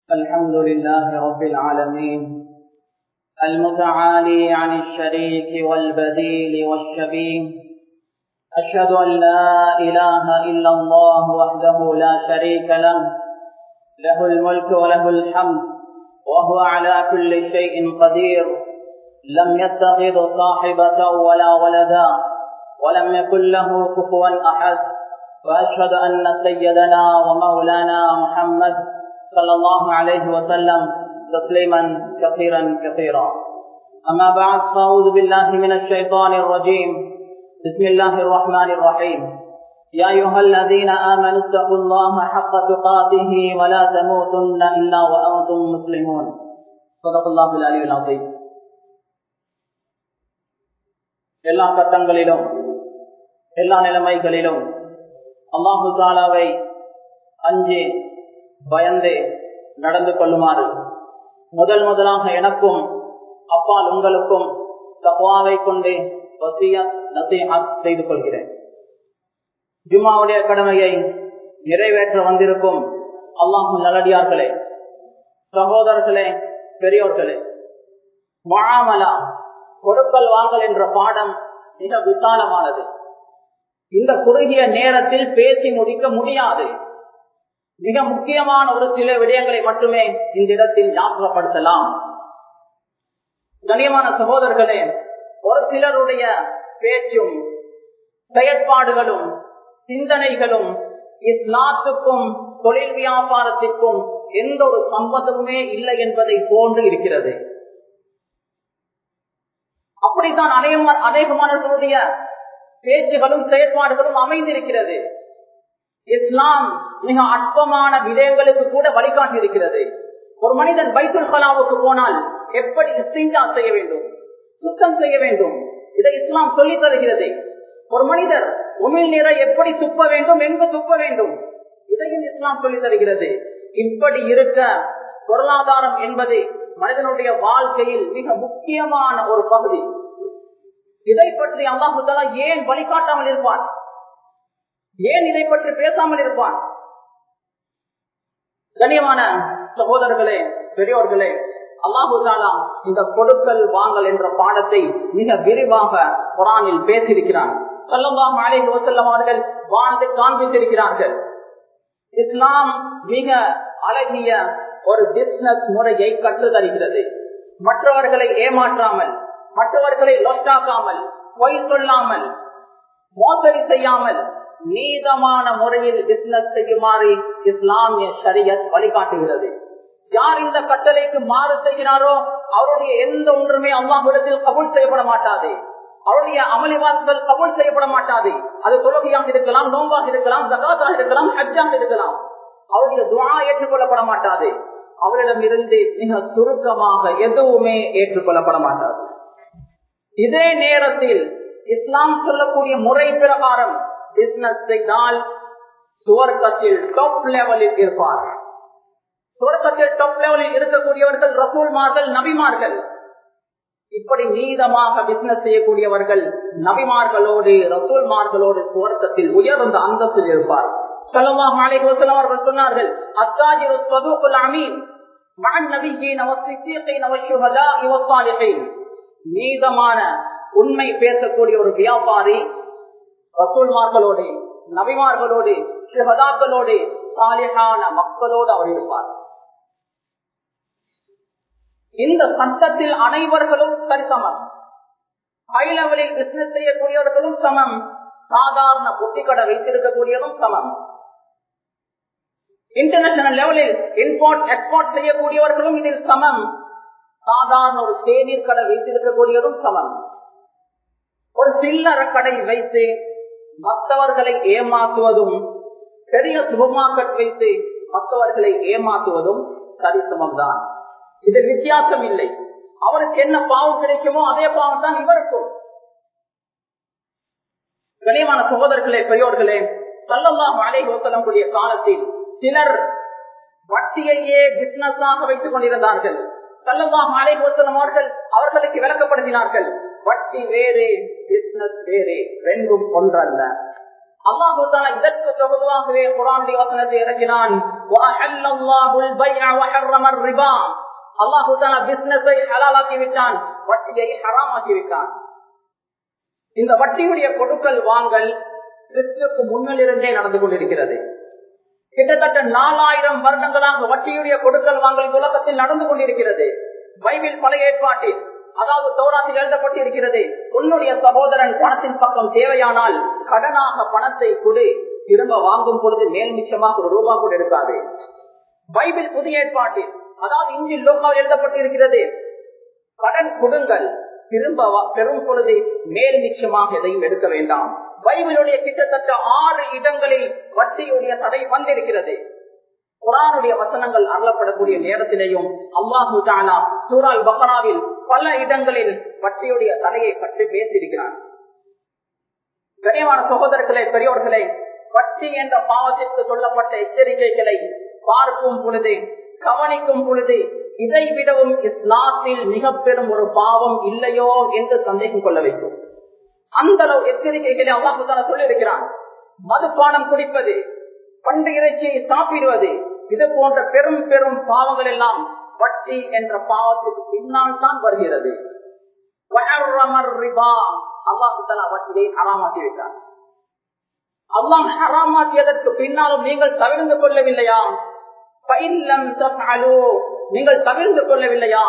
الحمد لله رب العالمين المتعالي عن الشريك والبديل والشبيه أشهد أن لا إله إلا الله وحده لا شريك له له الملك وله الحمد وهو على كل شيء قدير لم يتخذ صاحبة ولا ولدا ولم يكن له كفوا أحد وأشهد أن سيدنا ومولانا محمد صلى الله عليه وسلم تسليما كثيرا كثيرا أما بعد فأعوذ بالله من الشيطان الرجيم بسم الله الرحمن الرحيم يا أيها الذين آمنوا اتقوا الله حق تقاته ولا تموتن إلا وأنتم مسلمون صدق الله العلي العظيم எல்லா கட்டங்களிலும் எல்லா நிலைமைகளிலும் அல்லாஹு தாலாவை அஞ்சு பயந்து நடந்து கொள்ளுமாறு முதல் முதலாக எனக்கும் அப்பால் உங்களுக்கும் தப்பாவை கொண்டு வசியத் நசீஹத் செய்து கொள்கிறேன் ஜும்மாவுடைய கடமையை நிறைவேற்ற வந்திருக்கும் அல்லாஹு நல்லடியார்களே சகோதரர்களே பெரியோர்களே மாமலா கொடுக்கல் வாங்கல் என்ற பாடம் மிக விசாலமானது இந்த குறுகிய நேரத்தில் பேசி முடிக்க முடியாது மிக முக்கியமான ஒரு சில விடயங்களை மட்டுமே இந்த இடத்தில் ஞாபகப்படுத்தலாம் கனியமான சகோதரர்களே ஒரு சிலருடைய பேச்சும் செயற்பாடுகளும் சிந்தனைகளும் இஸ்லாத்துக்கும் தொழில் வியாபாரத்திற்கும் எந்த ஒரு சம்பந்தமுமே இல்லை என்பதை போன்று இருக்கிறது அப்படித்தான் அநேக அநேகமானவர்களுடைய பேச்சுகளும் செயற்பாடுகளும் அமைந்திருக்கிறது இஸ்லாம் மிக அற்பமான விடயங்களுக்கு கூட வழிகாட்டி இருக்கிறது ஒரு மனிதன் பைத்துல் கலாவுக்கு போனால் எப்படி இஸ்திஞ்சா செய்ய வேண்டும் சுத்தம் செய்ய வேண்டும் இதை இஸ்லாம் சொல்லி தருகிறது ஒரு மனிதர் உமிழ் நீரை எப்படி துப்ப வேண்டும் எங்கு துப்ப வேண்டும் இதையும் இஸ்லாம் சொல்லி தருகிறது இப்படி இருக்க பொருளாதாரம் என்பது மனிதனுடைய வாழ்க்கையில் மிக முக்கியமான ஒரு பகுதி இதை பற்றி அல்லாஹுதலா ஏன் வழிகாட்டாமல் இருப்பான் ஏன் இதை பற்றி பேசாமல் இருப்பான் கண்ணியமான சகோதரர்களே பெரியோர்களே அல்லாஹுதாலா இந்த கொடுக்கல் வாங்கல் என்ற பாடத்தை மிக விரிவாக குரானில் பேசியிருக்கிறான் சொல்லலாம் அலை வசல்லம் அவர்கள் வாழ்ந்து காண்பித்திருக்கிறார்கள் இஸ்லாம் மிக அழகிய ஒரு பிசினஸ் முறையை கற்றுத்தருகிறது மற்றவர்களை ஏமாற்றாமல் மற்றவர்களை லொட்டாக்காமல் பொய் சொல்லாமல் மோசடி செய்யாமல் நீதமான முறையில் பிசினஸ் செய்யுமாறு இஸ்லாமிய ஷரியத் வழிகாட்டுகிறது யார் இந்த கட்டளைக்கு மாறு செய்கிறாரோ அவருடைய எந்த ஒன்றுமே அல்லாஹிடத்தில் கபூல் செய்யப்பட மாட்டாது அவருடைய அமளிவாதங்கள் கபூல் செய்யப்பட மாட்டாது அது தொழுகையாக இருக்கலாம் நோம்பாக இருக்கலாம் ஜகாத்தாக இருக்கலாம் ஹஜ்ஜாக இருக்கலாம் அவருடைய துவா ஏற்றுக்கொள்ளப்பட மாட்டாது அவரிடம் இருந்து மிக சுருக்கமாக எதுவுமே ஏற்றுக்கொள்ளப்பட மாட்டாது இதே நேரத்தில் இஸ்லாம் சொல்லக்கூடிய முறை பிரகாரம் பிசினஸ் செய்தால் சுவர்க்கத்தில் டாப் லெவலில் இருப்பார் சுவர்க்கத்தில் டாப் லெவலில் இருக்கக்கூடியவர்கள் ரசூல்மார்கள் நபிமார்கள் இப்படி நீதமாக பிசினஸ் செய்யக்கூடியவர்கள் நபிமார்களோடு ரசூல்மார்களோடு சுவர்க்கத்தில் உயர்ந்த அந்தத்தில் இருப்பார் அவர்கள் சொன்னார்கள் அத்தாஜிரு சதுகுல் அமீன் நீதமான உண்மை பேசக்கூடிய ஒரு வியாபாரி ரசூல்மார்களோடு நபிமார்களோடு சிவதாக்களோடு சாலிகான மக்களோடு அவர் இருப்பார் இந்த சட்டத்தில் அனைவர்களும் சரிசமம் ஹை லெவலில் பிசினஸ் செய்யக்கூடியவர்களும் சமம் சாதாரண பொட்டிக்கடை வைத்திருக்கக்கூடியவரும் சமம் இன்டர்நேஷனல் லெவலில் இம்போர்ட் எக்ஸ்போர்ட் செய்யக்கூடியவர்களும் இதில் சமம் சாதாரண ஒரு தேநீர் கடை வைத்திருக்கக்கூடியவரும் சமம் ஒரு சில்லற கடை வைத்து மற்றவர்களை ஏமாற்றுவதும் பெரிய சூப்பர் மார்க்கெட் வைத்து மற்றவர்களை ஏமாற்றுவதும் சரிசமம் தான் இது வித்தியாசம் இல்லை அவருக்கு என்ன பாவம் கிடைக்குமோ அதே பாவம் தான் இவருக்கும் கனியமான சகோதரர்களே பெரியோர்களே சல்லல்லாம் மழை கூடிய காலத்தில் சிலர் வட்டியையே பிசினஸாக வைத்துக் கொண்டிருந்தார்கள் சல்லல்லாம் மழை அவர்கள் அவர்களுக்கு விளக்கப்படுத்தினார்கள் வட்டி வேறு பிசினஸ் வேறு ரெண்டும் ஒன்றல்ல அல்லாஹு தாலா இதற்கு தொகுதியாகவே குரானுடைய வசனத்தை இறக்கினான் அல்லாஹு தாலா பிசினஸை ஹலாலாக்கி விட்டான் வட்டியை ஹராமாக்கி விட்டான் இந்த வட்டியுடைய கொடுக்கல் வாங்கல் கிறிஸ்துக்கு முன்னில் இருந்தே நடந்து கொண்டிருக்கிறது கிட்டத்தட்ட நாலாயிரம் வருடங்களாக வட்டியுடைய கொடுக்கல் வாங்கல் உலகத்தில் நடந்து கொண்டிருக்கிறது பைபிள் பழைய ஏற்பாட்டில் அதாவது தோராத்தில் எழுதப்பட்டிருக்கிறது உன்னுடைய சகோதரன் பணத்தின் பக்கம் தேவையானால் கடனாக பணத்தை கொடு திரும்ப வாங்கும் பொழுது மேல் மிச்சமாக ஒரு ரூபா கூட எடுக்காது பைபிள் புதிய ஏற்பாட்டில் அதாவது இஞ்சி லோகாவில் எழுதப்பட்டிருக்கிறது கடன் கொடுங்கள் திரும்ப பெறும் பொழுது மேல் மிச்சமாக எதையும் எடுக்க வேண்டாம் பைபிளுடைய கிட்டத்தட்ட ஆறு இடங்களில் வட்டியுடைய தடை வந்திருக்கிறது குரானுடைய வசனங்கள் அருளப்படக்கூடிய நேரத்திலேயும் அல்லாஹு தானா சூரால் பஹராவில் பல இடங்களில் வட்டியுடைய தடையை பற்றி பேசியிருக்கிறான் கனியமான சகோதரர்களே பெரியவர்களே வட்டி என்ற பாவத்திற்கு சொல்லப்பட்ட எச்சரிக்கைகளை பார்க்கும் பொழுது கவனிக்கும் பொழுது இதை விடவும் இஸ்லாத்தில் மிக பெரும் ஒரு பாவம் இல்லையோ என்று சந்தேகம் கொள்ள வைக்கும் அந்த அளவு எச்சரிக்கைகளை அல்லாஹு சொல்லி இருக்கிறான் மதுபானம் குடிப்பது பண்டு இறைச்சியை சாப்பிடுவது இது போன்ற பெரும் பெரும் பாவங்கள் எல்லாம் வட்டி என்ற பாவத்துக்கு பின்னால் தான் வருகிறது வட்டியை ஹராமாக்கி விட்டார் அல்லாம் ஹராமாக்கியதற்கு பின்னாலும் நீங்கள் தவிர்ந்து கொள்ளவில்லையா நீங்கள் தவிர்ந்து கொள்ளவில்லையா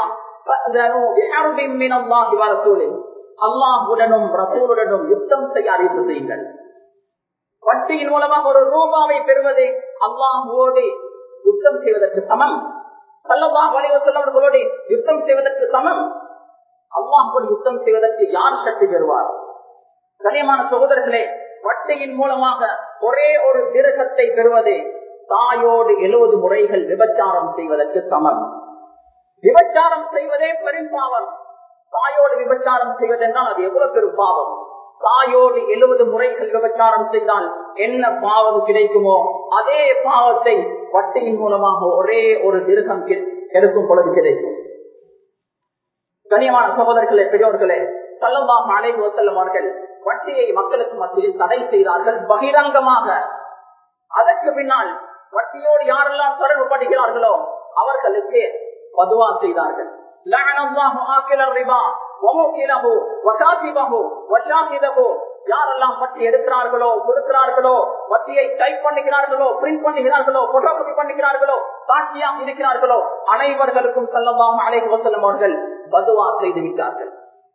அல்லாஹுடனும் ரசூலுடனும் யுத்தம் செய்ய அறிவிப்பு செய்யுங்கள் வட்டியின் மூலமாக ஒரு ரூபாவை பெறுவது அல்லாஹோடு யுத்தம் செய்வதற்கு சமம் சல்லா வலிவசல்லவர்களோடு யுத்தம் செய்வதற்கு சமம் அல்லாஹோடு யுத்தம் செய்வதற்கு யார் சக்தி பெறுவார் கனியமான சகோதரர்களே வட்டியின் மூலமாக ஒரே ஒரு திருகத்தை பெறுவது தாயோடு எழுபது முறைகள் விபச்சாரம் செய்வதற்கு சமம் விபச்சாரம் செய்வதே பெரும்பாவம் தாயோடு விபச்சாரம் செய்வதென்றால் அது எவ்வளவு பெரும் பாவம் தாயோடு எழுபது முறைகள் விபச்சாரம் செய்தால் என்ன பாவம் கிடைக்குமோ அதே பாவத்தை வட்டியின் மூலமாக ஒரே ஒரு திருகம் எடுக்கும் பொழுது கிடைக்கும் கனியமான சகோதரர்களே பெரியோர்களே சல்லமாக அனைவு செல்லுவார்கள் வட்டியை மக்களுக்கு மத்தியில் தடை செய்தார்கள் பகிரங்கமாக அதற்கு பின்னால் வட்டியோடு யாரெல்லாம் தொடர்பு படுகிறார்களோ அவர்களுக்கு பதுவா செய்தார்கள் யாரெல்லாம் வட்டி எடுக்கிறார்களோ கொடுக்கிறார்களோ வட்டியை டைப் பண்ணுகிறார்களோ பிரிண்ட் பண்ணுகிறார்களோ போட்டோகிராபி பண்ணுகிறார்களோ சாட்சியாக இருக்கிறார்களோ அனைவர்களுக்கும் செல்லமாக அழைப்பு செல்லும் அவர்கள் பதுவா செய்து விட்டார்கள்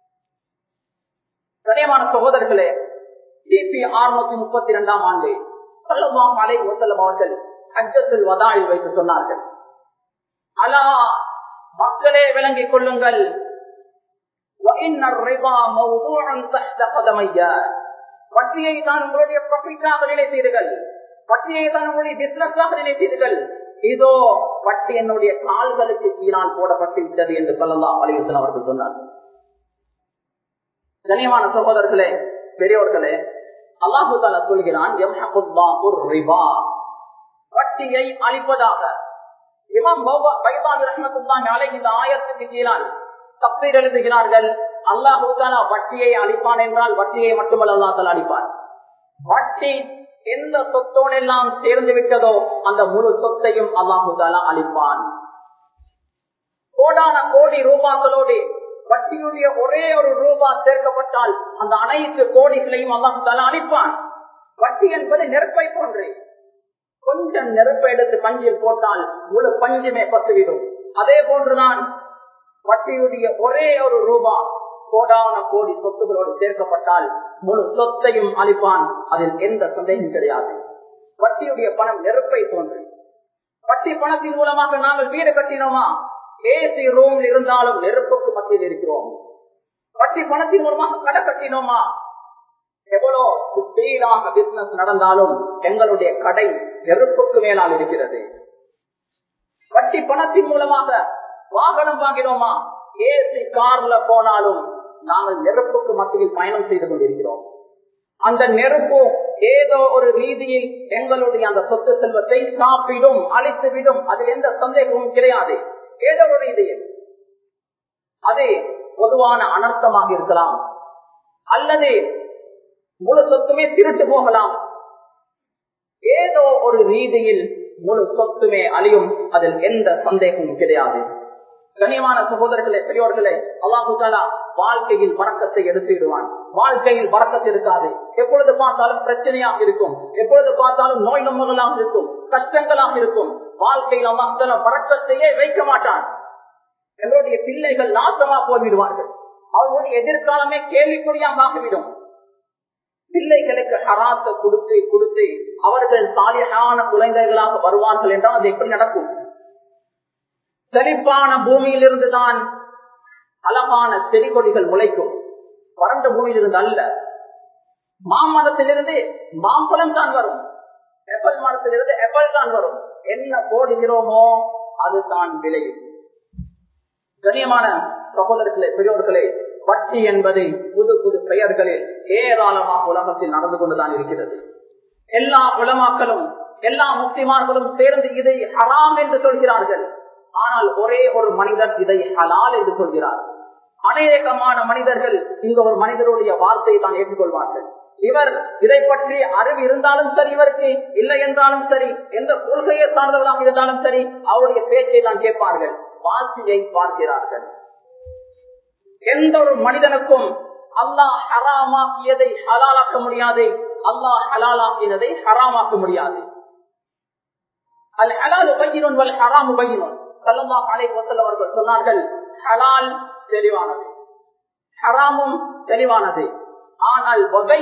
கனியமான சகோதரர்களே கிபி அறுநூத்தி முப்பத்தி இரண்டாம் ஆண்டு செல்லமாக அழைப்பு செல்லும் அவர்கள் அஜத்தில் வதாயில் வைத்து சொன்னார்கள் அலா மக்களே விளங்கிக் கொள்ளுங்கள் வட்டியை தான் உங்களுடைய ப்ராஃபிட்டாக நினைத்தீர்கள் வட்டியை தான் உங்களுடைய பிசினஸாக நினைத்தீர்கள் இதோ வட்டி என்னுடைய கால்களுக்கு கீழால் போடப்பட்டு விட்டது என்று சொல்லலாம் அலிவசன் அவர்கள் சொன்னார்கள் கனியமான சகோதரர்களே பெரியவர்களே அல்லாஹு தாலா சொல்கிறான் வட்டியை அளிப்பதாக இமாம் பைபால் ரஹமத்துல்லாஹி அலைஹி இந்த ஆயத்துக்கு கீழால் தப்பீர் எழுதுகிறார்கள் அல்லாஹு தாலா வட்டியை அளிப்பான் என்றால் வட்டியை மட்டுமல்ல அல்லா தாலா அளிப்பான் வட்டி எந்த சொத்தோடெல்லாம் சேர்ந்து விட்டதோ அந்த முழு சொத்தையும் அல்லாஹு தாலா அளிப்பான் கோடான கோடி ரூபாக்களோடு வட்டியுடைய ஒரே ஒரு ரூபா சேர்க்கப்பட்டால் அந்த அனைத்து கோடிகளையும் அல்லாஹு தாலா அளிப்பான் வட்டி என்பது நெருப்பை போன்றே கொஞ்சம் நெருப்பை எடுத்து பஞ்சில் போட்டால் முழு பஞ்சுமே பத்துவிடும் அதே போன்றுதான் வட்டியுடைய ஒரே ஒரு ரூபா கோடான கோடி சொத்துகளோடு சேர்க்கப்பட்டால் முழு சொத்தையும் அளிப்பான் அதில் எந்த சந்தேகம் கிடையாது வட்டியுடைய பணம் நெருப்பை போன்று வட்டி பணத்தின் மூலமாக நாங்கள் வீடு கட்டினோமா ஏசி ரூம் இருந்தாலும் நெருப்புக்கு மத்தியில் இருக்கிறோம் வட்டி பணத்தின் மூலமாக கடை கட்டினோமா எவ்வளோ ஸ்பீடாக பிசினஸ் நடந்தாலும் எங்களுடைய கடை நெருப்புக்கு மேலால் இருக்கிறது வட்டி பணத்தின் மூலமாக வாகனம் வாங்கினோமா ஏசி கார்ல போனாலும் நாங்கள் நெருப்புக்கு மத்தியில் பயணம் செய்து கொண்டிருக்கிறோம் அந்த நெருப்பு ஏதோ ஒரு ரீதியில் எங்களுடைய அந்த சொத்து செல்வத்தை சாப்பிடும் அழித்து விடும் அதில் எந்த சந்தேகமும் கிடையாது ஏதோ ஒரு ரீதியில் அது பொதுவான அனர்த்தமாக இருக்கலாம் அல்லது முழு சொத்துமே திருட்டு போகலாம் ஏதோ ஒரு ரீதியில் முழு சொத்துமே அழியும் அதில் எந்த சந்தேகமும் கிடையாது கண்ணியமான சகோதரர்களே பெரியோர்களே அல்லாஹு தாலா வாழ்க்கையில் வழக்கத்தை எடுத்துவிடுவான் வாழ்க்கையில் வழக்கத்தை இருக்காது எப்பொழுது பார்த்தாலும் பிரச்சனையாக இருக்கும் எப்பொழுது பார்த்தாலும் நோய் நொம்புகளாக இருக்கும் கஷ்டங்களாக இருக்கும் வாழ்க்கையில் அல்லாஹு தாலா வழக்கத்தையே வைக்க மாட்டான் எங்களுடைய பிள்ளைகள் நாசமா போய்விடுவார்கள் அவர்களுடைய எதிர்காலமே கேள்விக்குறியாக ஆகிவிடும் பிள்ளைகளுக்கு ஹராத்த கொடுத்து கொடுத்து அவர்கள் சாலியான குழந்தைகளாக வருவார்கள் என்றால் அது எப்படி நடக்கும் செழிப்பான பூமியிலிருந்து தான் அழகான செடி கொடிகள் முளைக்கும் வறண்ட பூமியிலிருந்து அல்ல மாமரத்திலிருந்து மாம்பழம் தான் வரும் எப்பல் மரத்திலிருந்து எப்பல் தான் வரும் என்ன போடுகிறோமோ அதுதான் விளையும் கண்ணியமான சகோதரர்களே பெரியோர்களே வட்டி என்பதை புது புது பெயர்களில் ஏராளமாக உலகத்தில் நடந்து கொண்டுதான் இருக்கிறது எல்லா உலமாக்களும் எல்லா முக்திமார்களும் சேர்ந்து இதை ஹராம் என்று சொல்கிறார்கள் ஆனால் ஒரே ஒரு மனிதர் இதை ஹலால் என்று சொல்கிறார் அநேகமான மனிதர்கள் இந்த ஒரு மனிதருடைய வார்த்தையை தான் ஏற்றுக்கொள்வார்கள் இவர் இதை பற்றி அறிவு இருந்தாலும் சரி இவருக்கு இல்லை என்றாலும் சரி எந்த கொள்கையை சார்ந்தவர்களாக இருந்தாலும் சரி அவருடைய பேச்சை தான் கேட்பார்கள் வாசியை பார்க்கிறார்கள் எந்த ஒரு மனிதனுக்கும் அல்லாஹ் ஹராமாக்கியதை ஹலாலாக்க முடியாது அல்லாஹ் ஹலாலாக்கினதை ஹராமாக்க முடியாது அல் ஹலால் உபயினும் வல் ஹராம் உபயினும் சல்லா அலை வசல் அவர்கள் சொன்னார்கள் ஹலால் தெளிவானது ஹராமும் தெளிவானது ஆனால்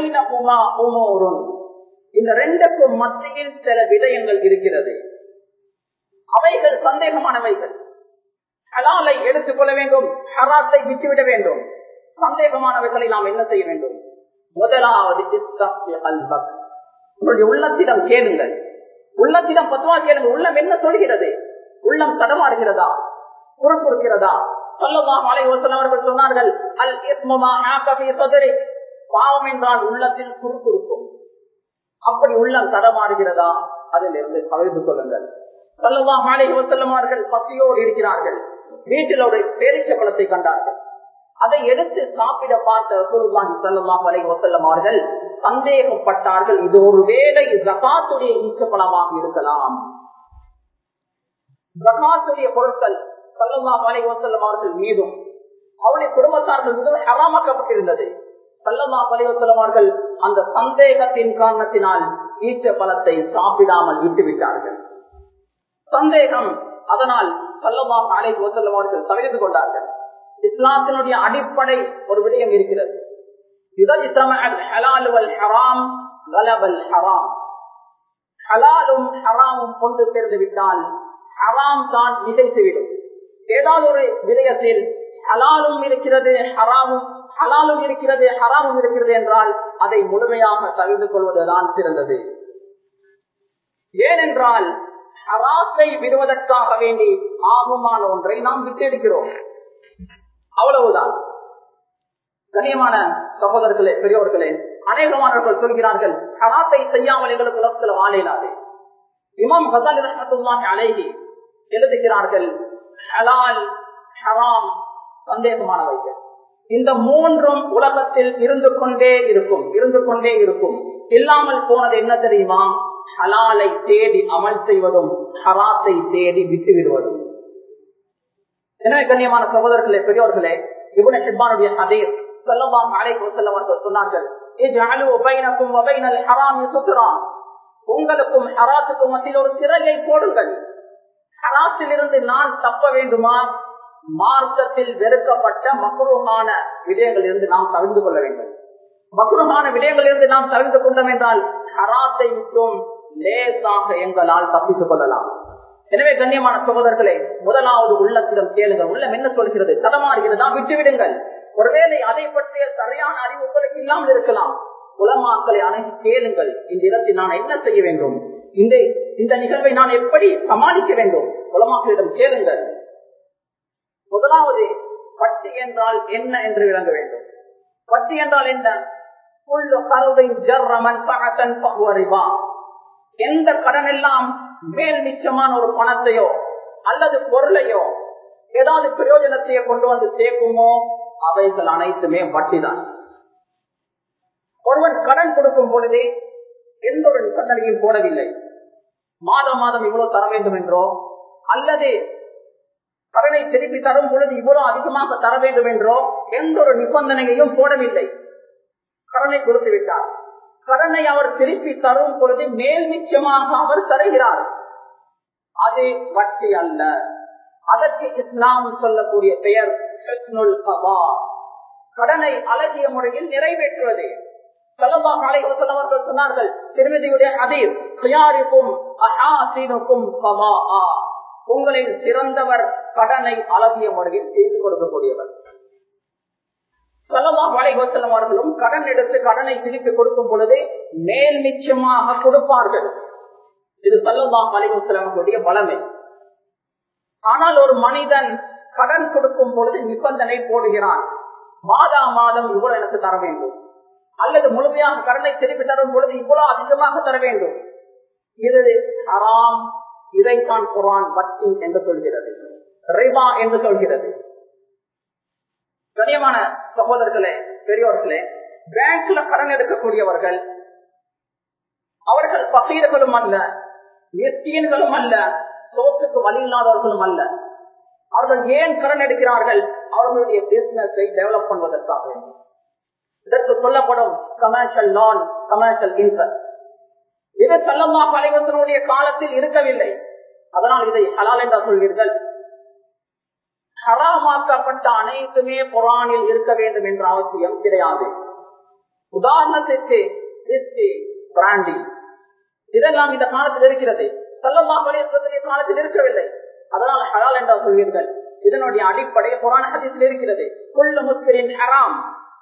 இந்த ரெண்டுக்கும் மத்தியில் சில விடயங்கள் இருக்கிறது அவைகள் சந்தேகமானவைகள் ஹலாலை எடுத்துக்கொள்ள வேண்டும் ஹராத்தை விட்டுவிட வேண்டும் சந்தேகமானவைகளை நாம் என்ன செய்ய வேண்டும் முதலாவது உங்களுடைய உள்ளத்திடம் கேளுங்கள் உள்ளத்திடம் பத்துவா கேளுங்க உள்ளம் என்ன சொல்கிறது உள்ளம் தடமாடுகிறதா பொறுப்புறுக்கிறதா சொல்லலாம் அலை அவர்கள் சொன்னார்கள் அல் சதுரை பாவம் என்றால் உள்ளத்தில் சுறுக்குறுக்கும் அப்படி உள்ளம் தடமாடுகிறதா அதில் இருந்து பகிர்ந்து கொள்ளுங்கள் சொல்லலாம் அலை வசல்லமார்கள் பசியோடு இருக்கிறார்கள் வீட்டில் ஒரு பேரிச்ச பழத்தை கண்டார்கள் அதை எடுத்து சாப்பிட பார்த்த ரசூலுல்லாஹி ஸல்லல்லாஹு அலைஹி வஸல்லம் அவர்கள் சந்தேகப்பட்டார்கள் இது ஒரு வேளை ஜகாத்துடைய ஈச்சப்பழமாக இருக்கலாம் ஜகாத்துடைய பொருட்கள் ஸல்லல்லாஹு அலைஹி வஸல்லம் அவர்கள் மீதும் அவருடைய குடும்பத்தார்கள் மீதும் ஹராமாக்கப்பட்டிருந்தது ஸல்லல்லாஹு அலைஹி வஸல்லம் அவர்கள் அந்த சந்தேகத்தின் காரணத்தினால் ஈச்ச பழத்தை சாப்பிடாமல் விட்டுவிட்டார்கள் சந்தேகம் அதனால் ஸல்லல்லாஹு அலைஹி வஸல்லம் அவர்கள் தவிர்த்து கொண்டார்கள் இஸ்லாத்தினுடைய அடிப்படை ஒரு விடயம் இருக்கிறது ஹலாலும் ஹராமும் கொண்டு சேர்ந்து விட்டால் ஹராம் தான் நிதைத்துவிடும் ஏதாவது ஒரு விடயத்தில் ஹலாலும் இருக்கிறது ஹராமும் ஹலாலும் இருக்கிறது ஹராமும் இருக்கிறது என்றால் அதை முழுமையாக தவிர்த்து கொள்வதுதான் சிறந்தது ஏனென்றால் ஹராத்தை விடுவதற்காக வேண்டி ஆகுமான ஒன்றை நாம் விட்டெடுக்கிறோம் அவ்வளவுதான் கண்ணியமான சகோதரர்களே பெரியோர்களே அநேகமானவர்கள் சொல்கிறார்கள் ஹராத்தை செய்யாமல் எங்களுக்கு உலகத்தில் வாழையிடாது இமாம் ஹசாலி ரஹத்துல்லாஹி அலைஹி எழுதுகிறார்கள் ஹலால் ஹராம் சந்தேகமானவைகள் இந்த மூன்றும் உலகத்தில் இருந்து கொண்டே இருக்கும் இருந்து கொண்டே இருக்கும் இல்லாமல் போனது என்ன தெரியுமா ஹலாலை தேடி அமல் செய்வதும் ஹராத்தை தேடி விட்டு விடுவதும் எனவே கண்ணியமான சகோதரர்களே பெரியோர்களே இவன ஹிப்பானுடைய அதீர் சொல்லலாம் அலைக்கு செல்லவர்கள் சொன்னார்கள் உங்களுக்கும் ஹராத்துக்கும் மத்தியில் ஒரு திரையை போடுங்கள் ஹராத்தில் இருந்து நான் தப்ப வேண்டுமா மார்க்கத்தில் வெறுக்கப்பட்ட மக்குருமான விடயங்களில் இருந்து நாம் தவிர்த்து கொள்ள வேண்டும் மக்குருமான விடயங்களில் இருந்து நாம் தவிர்த்து கொண்டோம் என்றால் ஹராத்தை விட்டும் லேசாக எங்களால் தப்பித்துக் கொள்ளலாம் எனவே கண்ணியமான சகோதரர்களே முதலாவது உள்ளத்திடம் கேளுங்கள் உள்ளம் என்ன சொல்கிறது தடமாறுகிறதா விட்டுவிடுங்கள் ஒருவேளை அதை பற்றிய சரியான அறிவு உங்களுக்கு இல்லாமல் இருக்கலாம் உலமாக்களை அனைத்து கேளுங்கள் இந்த இடத்தில் நான் என்ன செய்ய வேண்டும் இந்த இந்த நிகழ்வை நான் எப்படி சமாளிக்க வேண்டும் உலமாக்களிடம் கேளுங்கள் முதலாவது பட்டி என்றால் என்ன என்று விளங்க வேண்டும் பட்டி என்றால் என்ன எந்த கடன் எல்லாம் மேல் மிச்சமான ஒரு பணத்தையோ அல்லது பொருளையோ ஏதாவது பிரயோஜனத்தையோ கொண்டு வந்து சேர்க்குமோ அவைகள் அனைத்துமே வட்டிதான் ஒருவன் கடன் கொடுக்கும் பொழுது எந்த ஒரு நிபந்தனையும் போடவில்லை மாதம் மாதம் இவ்வளவு தர வேண்டும் என்றோ அல்லது கடனை திருப்பி தரும் பொழுது இவ்வளவு அதிகமாக தர வேண்டும் என்றோ எந்த ஒரு நிபந்தனையையும் போடவில்லை கடனை கொடுத்து விட்டார் கடனை அவர் திருப்பி தரும் பொழுது மேல் நிச்சயமாக அவர் தருகிறார் அது வட்டி அல்ல அதற்கு இஸ்லாம் சொல்லக்கூடிய பெயர் கடனை அழகிய முறையில் நிறைவேற்றுவது அவர்கள் சொன்னார்கள் திருமதியுடைய அதீர் உங்களில் சிறந்தவர் கடனை அழகிய முறையில் செய்து கொடுக்கக்கூடியவர் சலவா வலைவசலம் அவர்களும் கடன் எடுத்து கடனை திருப்பி கொடுக்கும் பொழுது மேல் மிச்சமாக கொடுப்பார்கள் இது சல்லவா வலைவசலமுடைய பலமை ஆனால் ஒரு மனிதன் கடன் கொடுக்கும் பொழுது நிபந்தனை போடுகிறான் மாதா மாதம் இவ்வளவு எனக்கு தர வேண்டும் அல்லது முழுமையாக கடனை திருப்பி தரும் பொழுது இவ்வளவு அதிகமாக தர வேண்டும் இது ஹராம் இதைத்தான் குரான் வட்டி என்று சொல்கிறது ரிபா என்று சொல்கிறது கனியமான சகோதரர்களே பெரியோர்களே பேங்க்ல கடன் எடுக்கக்கூடியவர்கள் அவர்கள் பகீர்களும் அல்ல எஸ்டியன்களும் அல்ல சோத்துக்கு வழி இல்லாதவர்களும் அல்ல அவர்கள் ஏன் கடன் எடுக்கிறார்கள் அவர்களுடைய பிசினஸை டெவலப் பண்ணுவதற்காக இதற்கு சொல்லப்படும் கமர்ஷியல் லோன் கமர்ஷியல் இன்ட்ரெஸ்ட் இது சல்லம்மா பலைவசனுடைய காலத்தில் இருக்கவில்லை அதனால் இதை ஹலால் என்று சொல்வீர்கள் ஹராமாக்கப்பட்ட அனைத்துமே குரானில் இருக்க வேண்டும் என்ற அவசியம் கிடையாது உதாரணத்திற்கு பிராண்டி இதெல்லாம் இந்த காலத்தில் இருக்கிறது சல்லம்மா பலைவசனுடைய காலத்தில் இருக்கவில்லை அதனால் ஹலால் என்றா சொல்வீர்கள் இதனுடைய அடிப்படை புராண ஹதீஸில் இருக்கிறது கொள்ளு முஸ்லின் ஹராம்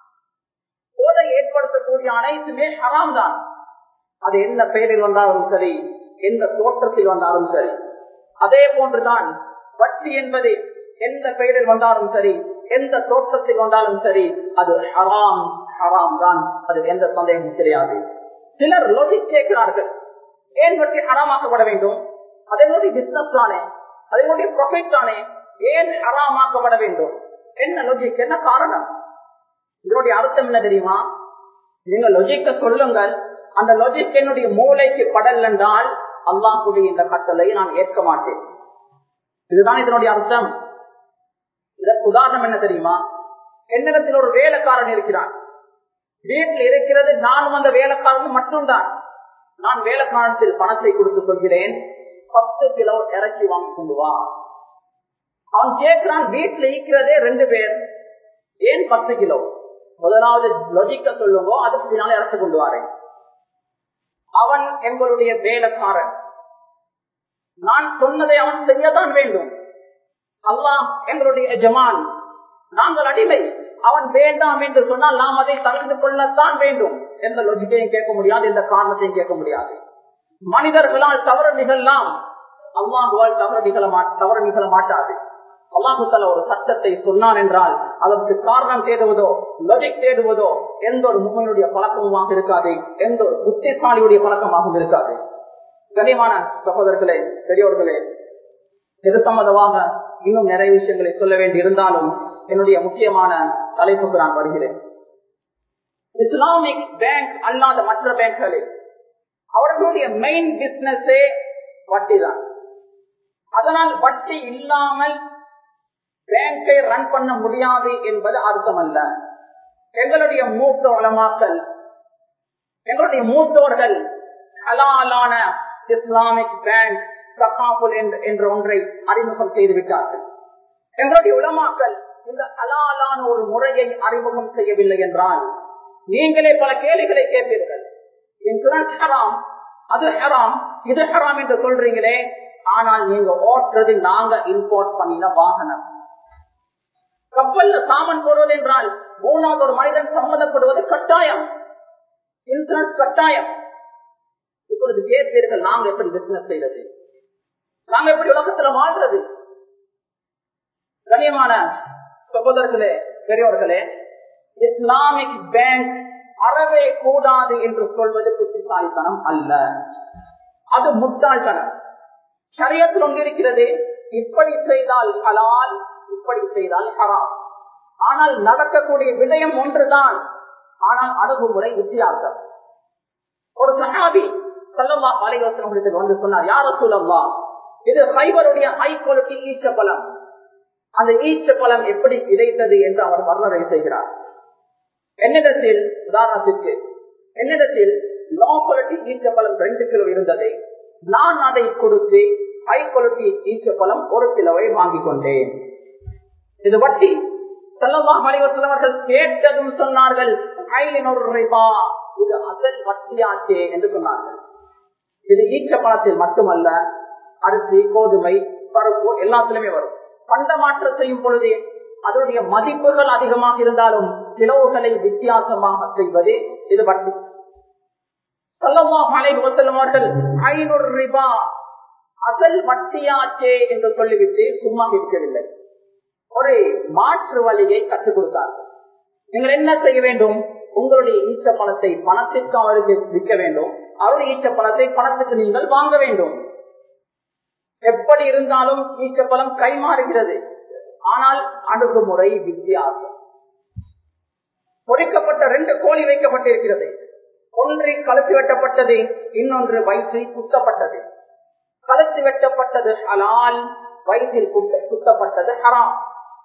போதை ஏற்படுத்தக்கூடிய அனைத்துமே ஹராம் தான் அது எந்த பெயரில் வந்தாலும் சரி எந்த தோற்றத்தில் வந்தாலும் சரி அதே போன்றுதான் வட்டி என்பது எந்த பெயரில் வந்தாலும் சரி எந்த தோற்றத்தில் வந்தாலும் சரி அது ஹராம் ஹராம் தான் அது எந்த சந்தேகமும் கிடையாது சிலர் லொஜிக் கேட்கிறார்கள் ஏன் வட்டி ஹராமாக்கப்பட வேண்டும் அதனுடைய பிசினஸ் தானே அதனுடைய ப்ரொஃபிட் தானே ஏன் ஹராமாக்கப்பட வேண்டும் என்ன லொஜிக் என்ன காரணம் இதனுடைய அர்த்தம் என்ன தெரியுமா நீங்க லொஜிக்க சொல்லுங்கள் அந்த லொஜிக் என்னுடைய மூளைக்கு படல் என்றால் அல்லாஹுடைய இந்த கட்டளை நான் ஏற்க மாட்டேன் இதுதான் இதனுடைய அர்த்தம் இதற்கு உதாரணம் என்ன தெரியுமா என்னிடத்தில் ஒரு வேலைக்காரன் இருக்கிறான் வீட்டில் இருக்கிறது நானும் அந்த வேலைக்காரன் மட்டும்தான் நான் வேலைக்காரத்தில் பணத்தை கொடுத்துக் கொள்கிறேன் பத்து கிலோ இறைச்சி வாங்கி கொண்டு வா அவன் கேட்கிறான் வீட்டில் இருக்கிறதே ரெண்டு பேர் ஏன் பத்து கிலோ முதலாவது லொஜிக்க சொல்லுங்கோ அதுக்கு பின்னாலே இறச்சு கொண்டு வரேன் அவன் எங்களுடைய வேலைக்காரன் நான் சொன்னதை அவன் செய்யத்தான் வேண்டும் அல்லாஹ் எங்களுடைய எஜமான் நாங்கள் அடிமை அவன் வேண்டாம் என்று சொன்னால் நாம் அதை தவிர்த்து கொள்ளத்தான் வேண்டும் எந்த லொஜிக்கையும் கேட்க முடியாது எந்த காரணத்தையும் கேட்க முடியாது மனிதர்களால் தவறு நிகழலாம் அல்லாஹுவால் தவறு நிகழ தவறு நிகழ மாட்டாது அல்லாஹுத்தல ஒரு சட்டத்தை சொன்னான் என்றால் அதற்கு காரணம் தேடுவதோ லொஜிக் தேடுவதோ எந்த ஒரு முகனுடைய பழக்கமாக இருக்காது எந்த ஒரு புத்திசாலியுடைய பழக்கமாகவும் இருக்காது கனிமான சகோதரர்களே பெரியோர்களே இது சம்பந்தமாக இன்னும் நிறைய விஷயங்களை சொல்ல வேண்டி இருந்தாலும் என்னுடைய முக்கியமான தலைப்புக்கு நான் வருகிறேன் இஸ்லாமிக் பேங்க் அல்லாத மற்ற பேங்க்களில் அவர்களுடைய மெயின் பிசினஸே வட்டி தான் அதனால் வட்டி இல்லாமல் பேங்கை ரன் பண்ண முடியாது என்பது அர்த்தம் அல்ல எங்களுடைய மூத்த வளமாக்கல் எங்களுடைய மூத்தோர்கள் ஹலாலான இஸ்லாமிக் பேங்க் சகாபுல் என்ற ஒன்றை அறிமுகம் செய்து விட்டார்கள் எங்களுடைய உலமாக்கல் இந்த ஹலாலான ஒரு முறையை அறிமுகம் செய்யவில்லை என்றால் நீங்களே பல கேள்விகளை கேட்பீர்கள் இன்சூரன்ஸ் ஹராம் அது ஹராம் இது ஹராம் என்று சொல்றீங்களே ஆனால் நீங்க ஓட்டுறது நாங்க இம்போர்ட் பண்ணின வாகனம் கப்பல்ல சாமன் போடுவது என்றால் மூணாவது ஒரு மனிதன் சம்மதப்படுவது கட்டாயம் இன்சூரன்ஸ் கட்டாயம் இப்பொழுது கேட்பீர்கள் நாங்க எப்படி பிசினஸ் செய்யறது நாங்க எப்படி உலகத்துல வாழ்றது கனியமான சகோதரர்களே பெரியோர்களே இஸ்லாமிக் பேங்க் அறவே கூடாது என்று சொல்வது புத்திசாலித்தனம் அல்ல அது முட்டாள்தனம் சரியத்தில் ஒன்று இருக்கிறது இப்படி செய்தால் ஹலால் இப்படி செய்தால் ஹராம் ஆனால் நடக்கக்கூடிய விடயம் ஒன்றுதான் ஆனால் அணுகுமுறை வித்தியாசம் ஒரு சஹாபி சல்லல்லா அலைவசனத்தில் வந்து சொன்னார் யார சொல்லவா இது ஹைபருடைய ஹை குவாலிட்டி ஈச்ச பழம் அந்த ஈச்ச பழம் எப்படி கிடைத்தது என்று அவர் வர்ணனை செய்கிறார் என்னிடத்தில் உதாரணத்திற்கு என்னிடத்தில் லோ குவாலிட்டி ஈச்ச பழம் ரெண்டு கிலோ இருந்தது நான் அதை கொடுத்து ஹை குவாலிட்டி ஈச்ச பழம் ஒரு கிலோவை வாங்கிக் கொண்டேன் இது வட்டி செல்லவா மலைவசலவர்கள் கேட்டதும் சொன்னார்கள் ஐநூறு ரூபாய் இது அசல் வட்டியாச்சே என்று சொன்னார்கள் இது ஈச்ச பணத்தில் மட்டுமல்ல அரிசி கோதுமை பருப்பு எல்லாத்திலுமே வரும் பண்ட மாற்றம் செய்யும் பொழுது அதனுடைய மதிப்புகள் அதிகமாக இருந்தாலும் செலவுகளை வித்தியாசமாக செய்வது இது வட்டி சொல்லவா மலை அவர்கள் ஐநூறு ரூபாய் அசல் வட்டியாச்சே என்று சொல்லிவிட்டு சும்மா இருக்கவில்லை ஒரு மாற்று வழியை கற்றுக் கொடுத்தார்கள் நீங்கள் என்ன செய்ய வேண்டும் உங்களுடைய ஈச்ச பணத்தை பணத்திற்கு அவருக்கு விற்க வேண்டும் அவருடைய ஈச்ச பணத்தை பணத்துக்கு நீங்கள் வாங்க வேண்டும் எப்படி இருந்தாலும் ஈச்ச பழம் கைமாறுகிறது ஆனால் அணுகுமுறை வித்தியாசம் பொறிக்கப்பட்ட ரெண்டு கோழி வைக்கப்பட்டிருக்கிறது ஒன்று கழுத்து வெட்டப்பட்டது இன்னொன்று வயிற்றில் குத்தப்பட்டது கழுத்து வெட்டப்பட்டது ஹலால் வயிற்றில் குத்தப்பட்டது ஹராம்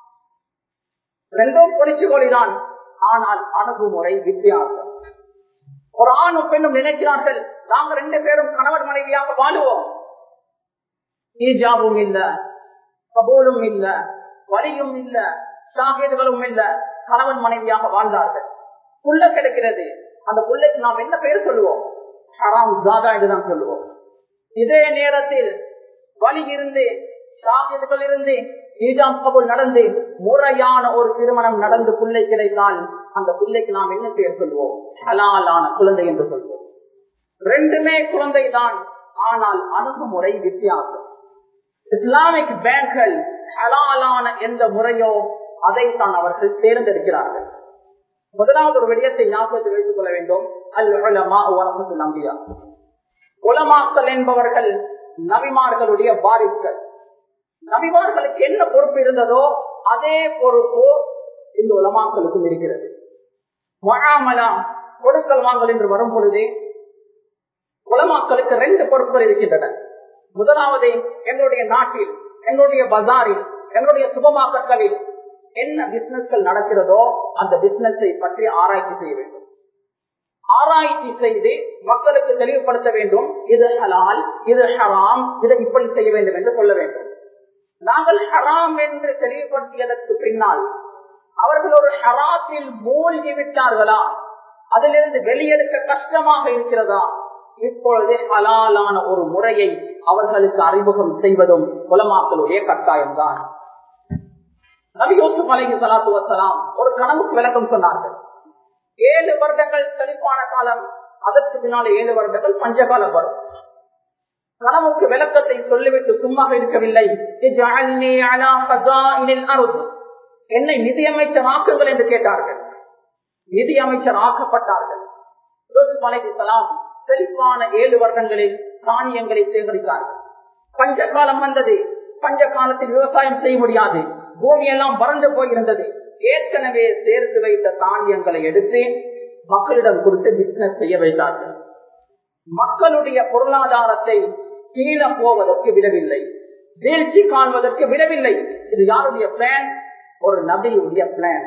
ரெண்டும் பொறிச்சு கோழிதான் ஆனால் அணுகுமுறை வித்தியாசம் ஒரு ஆணும் பெண்ணும் நினைக்கிறார்கள் நாங்க ரெண்டு பேரும் கணவன் மனைவியாக வாழுவோம் ஈஜாவும் இல்ல கபூலும் இல்ல வலியும் இல்ல ஷாகியதுகளும் இல்ல கணவன் மனைவியாக வாழ்ந்தார்கள் புள்ள கிடைக்கிறது அந்த புள்ளைக்கு நாம் என்ன பேர் சொல்லுவோம் ஹராம் ஜாதா என்றுதான் சொல்லுவோம் இதே நேரத்தில் வலி இருந்து ஷாகியதுகள் இருந்து ஈஜாம் கபூல் நடந்து முறையான ஒரு திருமணம் நடந்து பிள்ளை கிடைத்தால் அந்த பிள்ளைக்கு நாம் என்ன பேர் சொல்வோம் ஹலாலான குழந்தை என்று சொல்வோம் ரெண்டுமே குழந்தை தான் ஆனால் அணுகுமுறை வித்தியாசம் இஸ்லாமிக் பேங்க்கள் ஹலாலான எந்த முறையோ அதைத்தான் அவர்கள் தேர்ந்தெடுக்கிறார்கள் முதலாவது ஒரு விடயத்தை ஞாபகத்தில் வைத்துக் கொள்ள வேண்டும் அல் உலமா வரசத்தில் நம்பியா உலமாக்கல் என்பவர்கள் நபிமார்களுடைய வாரிசுகள் நபிமார்களுக்கு என்ன பொறுப்பு இருந்ததோ அதே பொறுப்பு இந்த உலமாக்களுக்கும் இருக்கிறது மழாமலா கொடுக்கல் வாங்கல் என்று வரும் பொழுதே உலமாக்களுக்கு ரெண்டு பொறுப்புகள் இருக்கின்றன முதலாவது எங்களுடைய நாட்டில் எங்களுடைய பஜாரில் எங்களுடைய சுபமாக்கங்களில் என்ன பிசினஸ்கள் நடக்கிறதோ அந்த பிசினஸை பற்றி ஆராய்ச்சி செய்ய வேண்டும் ஆராய்ச்சி செய்து மக்களுக்கு தெளிவுபடுத்த வேண்டும் இது ஹலால் இது ஹராம் இதை இப்படி செய்ய வேண்டும் என்று சொல்ல வேண்டும் நாங்கள் ஹராம் என்று தெளிவுபடுத்தியதற்கு பின்னால் அவர்கள் ஒரு ஹராத்தில் மூழ்கி விட்டார்களா அதிலிருந்து வெளியெடுக்க கஷ்டமாக இருக்கிறதா இப்பொழுது ஹலாலான ஒரு முறையை அவர்களுக்கு அறிமுகம் செய்வதும் குலமாக்களுடைய கட்டாயம்தான் நபியோசுப் அலைஹி சலாத்து வசலாம் ஒரு கனவுக்கு விளக்கம் சொன்னார்கள் ஏழு வருடங்கள் செழிப்பான காலம் அதற்கு பின்னால் ஏழு வருடங்கள் பஞ்சகாலம் வரும் கனவுக்கு விளக்கத்தை சொல்லிவிட்டு சும்மா இருக்கவில்லை என்னை நிதியமைச்சர் ஆக்குங்கள் என்று கேட்டார்கள் நிதியமைச்சர் ஆக்கப்பட்டார்கள் செழிப்பான ஏழு வருடங்களில் தானியங்களை சேகரித்தார்கள் பஞ்ச காலம் வந்தது பஞ்ச காலத்தில் விவசாயம் செய்ய முடியாது பூமி எல்லாம் வறண்டு போயிருந்தது ஏற்கனவே சேர்த்து வைத்த தானியங்களை எடுத்து மக்களிடம் கொடுத்து பிசினஸ் செய்ய வைத்தார்கள் மக்களுடைய பொருளாதாரத்தை கீழே போவதற்கு விடவில்லை வீழ்ச்சி காண்பதற்கு விடவில்லை இது யாருடைய பிளான் ஒரு நபியுடைய பிளான்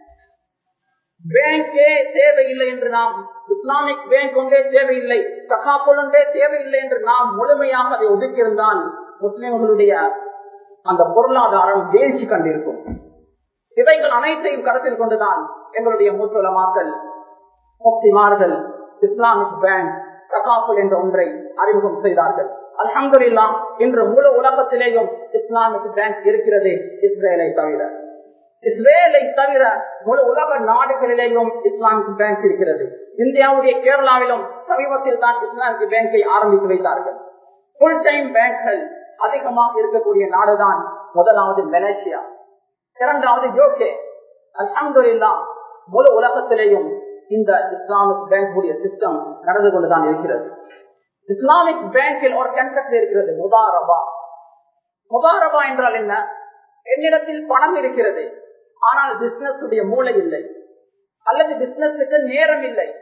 பேங்கே தேவையில்லை என்று நாம் இஸ்லாமிக் பேங்க் ஒன்றே தேவையில்லை சகாப்பொல் ஒன்றே தேவையில்லை என்று நாம் முழுமையாக அதை ஒதுக்கியிருந்தால் முஸ்லிம்களுடைய அந்த பொருளாதாரம் வீழ்ச்சி கண்டிருக்கும் இவைகள் அனைத்தையும் கருத்தில் கொண்டுதான் எங்களுடைய மூத்தலமாக்கள் முக்திமார்கள் இஸ்லாமிக் பேங்க் சகாஃபுல் என்ற ஒன்றை அறிமுகம் செய்தார்கள் அலமதுல்லா இன்று முழு உலகத்திலேயும் இஸ்லாமிக் பேங்க் இருக்கிறது இஸ்ரேலை தவிர இஸ்ரேலை தவிர முழு உலக நாடுகளிலேயும் இஸ்லாமிக் பேங்க் இருக்கிறது இந்தியாவுடைய கேரளாவிலும் சமீபத்தில் தான் இஸ்லாமிக் பேங்கை ஆரம்பித்து வைத்தார்கள் புல் டைம் பேங்க்கள் அதிகமாக இருக்கக்கூடிய நாடுதான் முதலாவது மலேசியா இரண்டாவது யோகே அல்ஹம்துல்லா முழு உலகத்திலேயும் இந்த இஸ்லாமிக் பேங்க் உடைய சிஸ்டம் நடந்து கொண்டுதான் இருக்கிறது இஸ்லாமிக் பேங்கில் ஒரு கன்செப்ட் இருக்கிறது முதாரபா முதாரபா என்றால் என்ன என்னிடத்தில் பணம் இருக்கிறது ஆனால் பிசினஸ் உடைய மூளை இல்லை அல்லது பிசினஸுக்கு நேரம் இல்லை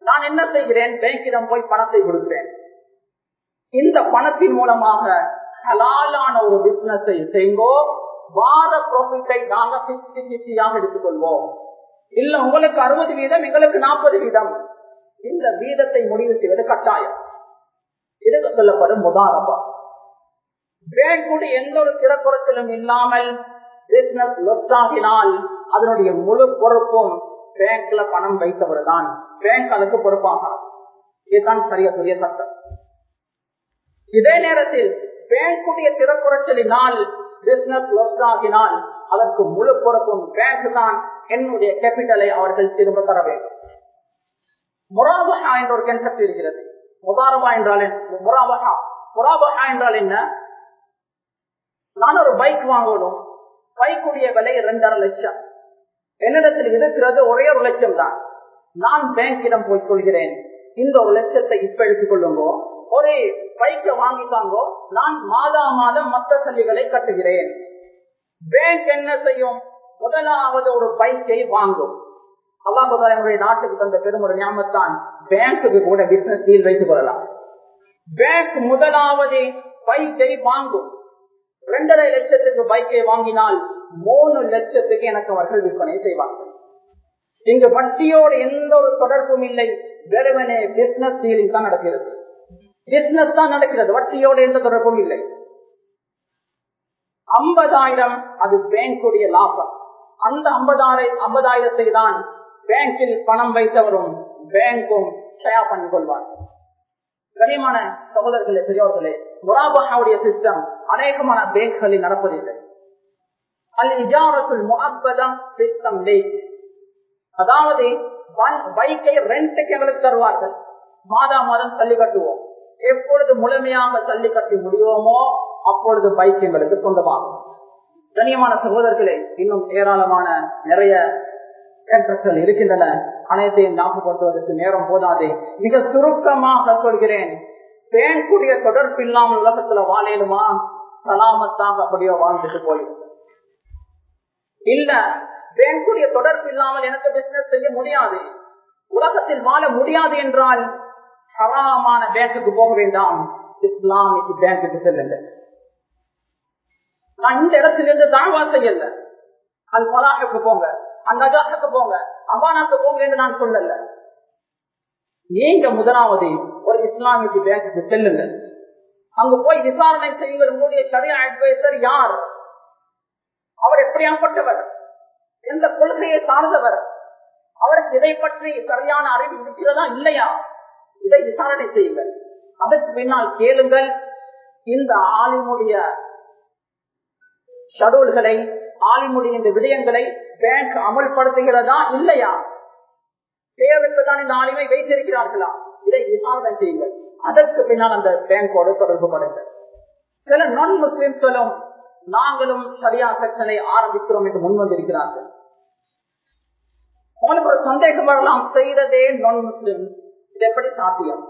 நான் என்ன செய்கிறேன் பேங்கிடம் போய் பணத்தை கொடுக்கிறேன் இந்த பணத்தின் மூலமாக ஹலாலான ஒரு பிசினஸை செய்ங்கோ வார ப்ராஃபிட்டை நாங்க பிப்டி பிப்டியாக எடுத்துக்கொள்வோம் இல்ல உங்களுக்கு அறுபது வீதம் எங்களுக்கு நாற்பது வீதம் இந்த வீதத்தை முடிவு செய்வது கட்டாயம் இதுக்கு சொல்லப்படும் முதாரபா பேங்குடைய எந்த ஒரு திறக்குறைச்சலும் இல்லாமல் பிசினஸ் லொஸ் ஆகினால் அதனுடைய முழு பொறுப்பும் பேங்க்ல பணம் வைத்தவர் தான் பேங்க் அதுக்கு பொறுப்பாக இதுதான் சரியக்கூடிய சட்டம் இதே நேரத்தில் பேங்குடைய திறக்குறைச்சலினால் பிசினஸ் லொஸ் ஆகினால் அதற்கு முழு பொறுப்பும் பேங்க் தான் என்னுடைய கேபிட்டலை அவர்கள் திரும்ப தர வேண்டும் முராபஹா என்ற ஒரு கன்செப்ட் இருக்கிறது முதாரபா என்றால் முராபஹா முராபஹா என்றால் என்ன நான் ஒரு பைக் வாங்கணும் பைக்குடைய விலை இரண்டரை லட்சம் என்னிடத்தில் இருக்கிறது ஒரே ஒரு லட்சம் தான் நான் பேங்கிடம் போய் சொல்கிறேன் இந்த ஒரு லட்சத்தை இப்ப எடுத்துக் கொள்ளுங்கோ ஒரு பைக்கை வாங்கிக்காங்கோ நான் மாதா மாதம் மத்த சல்லிகளை கட்டுகிறேன் பேங்க் என்ன செய்யும் முதலாவது ஒரு பைக்கை வாங்கும் அல்லாஹுடைய நாட்டுக்கு தந்த பெருமொரு ஞாபகத்தான் பேங்க்குக்கு கூட பிசினஸ் டீல் வைத்துக் கொள்ளலாம் பேங்க் முதலாவது பைக்கை வாங்கும் இரண்டரை லட்சத்துக்கு பைக்கை வாங்கினால் மூணு லட்சத்துக்கு எனக்கு அவர்கள் விற்பனை செய்வார்கள் இங்கு வட்டியோடு எந்த ஒரு தொடர்பும் இல்லை வெறுமனே பிசினஸ் டீலிங் தான் நடக்கிறது பிசினஸ் தான் நடக்கிறது வட்டியோடு எந்த தொடர்பும் இல்லை ஐம்பதாயிரம் அது பேங்குடைய லாபம் அந்த ஐம்பதாயிரம் ஐம்பதாயிரத்தை தான் பேங்கில் பணம் வைத்தவரும் பேங்கும் ஷேர் பண்ணி கொள்வார் கனிமான சகோதரர்களே பெரியவர்களே முராபஹாவுடைய சிஸ்டம் அநேகமான பேங்க்களில் நடப்பதில்லை அல் இஜாரத்துல் முகப்பதம் சிஸ்டம் அதாவது பைக்கை ரெண்டுக்கு எங்களுக்கு தருவார்கள் மாதா மாதம் தள்ளி கட்டுவோம் எப்பொழுது முழுமையாக தள்ளி கட்டி முடிவோமோ அப்பொழுது பைக் எங்களுக்கு சொந்தமாகும் கண்ணியமான சகோதரர்களே இன்னும் ஏராளமான நிறைய இருக்கின்றன அனைத்தையும் ஞாபகப்படுத்துவதற்கு நேரம் போதாதே மிக சுருக்கமாக சொல்கிறேன் பேங்குடைய தொடர்பு இல்லாமல் உலகத்துல வாழணுமா சலாமத்தாக அப்படியோ வாழ்ந்துட்டு போயிடும் இல்ல பேங்குடைய தொடர்பு இல்லாமல் எனக்கு பிசினஸ் செய்ய முடியாது உலகத்தில் வாழ முடியாது என்றால் ஹராமான பேங்குக்கு போக வேண்டாம் இஸ்லாமிக் பேங்குக்கு செல்லுங்கள் நான் இந்த இடத்திலிருந்து தாழ்வா செய்யல அல் மலாஹுக்கு போங்க அந்த நஜாஹுக்கு போங்க அமானாக்கு போங்க என்று நான் சொல்லல நீங்க முதலாவது ஒரு இஸ்லாமிக் பேங்குக்கு செல்லுங்க அங்கு போய் விசாரணை செய்யுங்கள் உங்களுடைய சரியா அட்வைசர் யார் அவர் எப்படியாப்பட்டவர் எந்த கொள்கையை சார்ந்தவர் அவருக்கு இதை பற்றி சரியான அறிவு இருக்கிறதா இல்லையா இதை விசாரணை செய்யுங்கள் அதற்கு பின்னால் கேளுங்கள் இந்த ஆலிமுடைய ஷடூல்களை ஆலிமுடைய இந்த விடயங்களை பேங்க் அமல்படுத்துகிறதா இல்லையா தேவைக்கு தான் இந்த ஆலிமை வைத்திருக்கிறார்களா இதை விசாரணை செய்யுங்கள் அதற்கு பின்னால் அந்த பேங்கோடு தொடர்பு படுங்கள் சில நான் முஸ்லிம்களும் நாங்களும் சரியா செக்ஷனை ஆரம்பிக்கிறோம் என்று முன் வந்திருக்கிறார்கள் உங்களுக்கு ஒரு சந்தேகம் வரலாம் செய்ததே நான் முஸ்லிம் இது எப்படி சாத்தியம்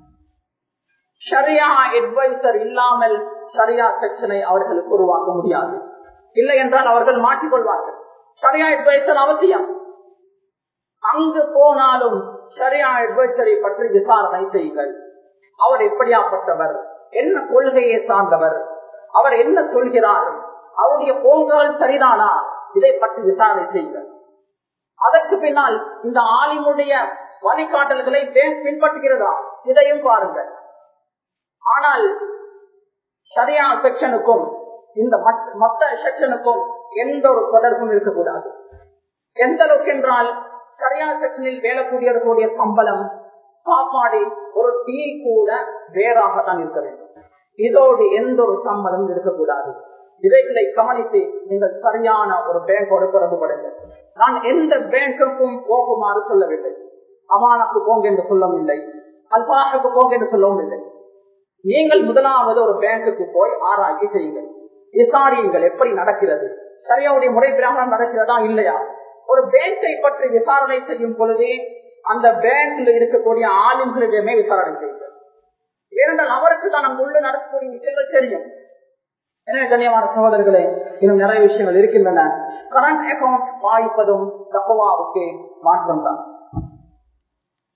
ஷரியா அட்வைசர் இல்லாமல் ஷரியா செக்ஷனை அவர்களுக்கு உருவாக்க முடியாது இல்லை என்றால் அவர்கள் மாற்றிக்கொள்வார்கள் ஷரியா அட்வைசர் அவசியம் அங்கு போனாலும் ஷரியா அட்வைசரை பற்றி விசாரணை செய்யுங்கள் அவர் எப்படியாப்பட்டவர் என்ன கொள்கையை சார்ந்தவர் அவர் என்ன சொல்கிறார் அவருடைய போங்கள் சரிதானா இதை பற்றி விசாரணை செய்யுங்கள் அதற்கு பின்னால் இந்த ஆலிமுடைய வழிகாட்டல்களை பின்பற்றுகிறதா இதையும் பாருங்கள் ஆனால் சரியா செக்ஷனுக்கும் இந்த மற்ற செக்ஷனுக்கும் எந்த ஒரு தொடர்பும் இருக்கக்கூடாது எந்த அளவுக்கு என்றால் சரியான செக்ஷனில் வேலை கூடியவர்களுடைய சம்பளம் சாப்பாடு ஒரு டீ கூட வேறாக தான் இருக்க வேண்டும் இதோடு எந்த ஒரு சம்பளமும் இருக்கக்கூடாது இதைகளை கவனித்து நீங்கள் சரியான ஒரு பேங்கோடு தொடர்பு படுங்கள் நான் எந்த பேங்குக்கும் போகுமாறு சொல்லவில்லை அமானுக்கு போங்க என்று சொல்லவில்லை அல்பானுக்கு போங்க என்று சொல்லவும் இல்லை நீங்கள் முதலாவது ஒரு பேங்குக்கு போய் ஆராய்ச்சி செய்யுங்கள் விசாரியுங்கள் எப்படி நடக்கிறது சரியாவுடைய முறை பிரகாரம் நடக்கிறதா இல்லையா ஒரு பேங்கை பற்றி விசாரணை செய்யும் பொழுது அந்த பேங்க்ல இருக்கக்கூடிய ஆளுங்களிடமே விசாரணை செய்யுங்கள் ஏனென்றால் அவருக்கு தான் நம்ம உள்ள நடக்கக்கூடிய விஷயங்கள் தெரியும் எனவே கண்ணியமான சகோதரர்களே இன்னும் நிறைய விஷயங்கள் இருக்கின்றன கரண்ட் அக்கௌண்ட் வாய்ப்பதும் தப்பவாவுக்கு மாற்றம் தான்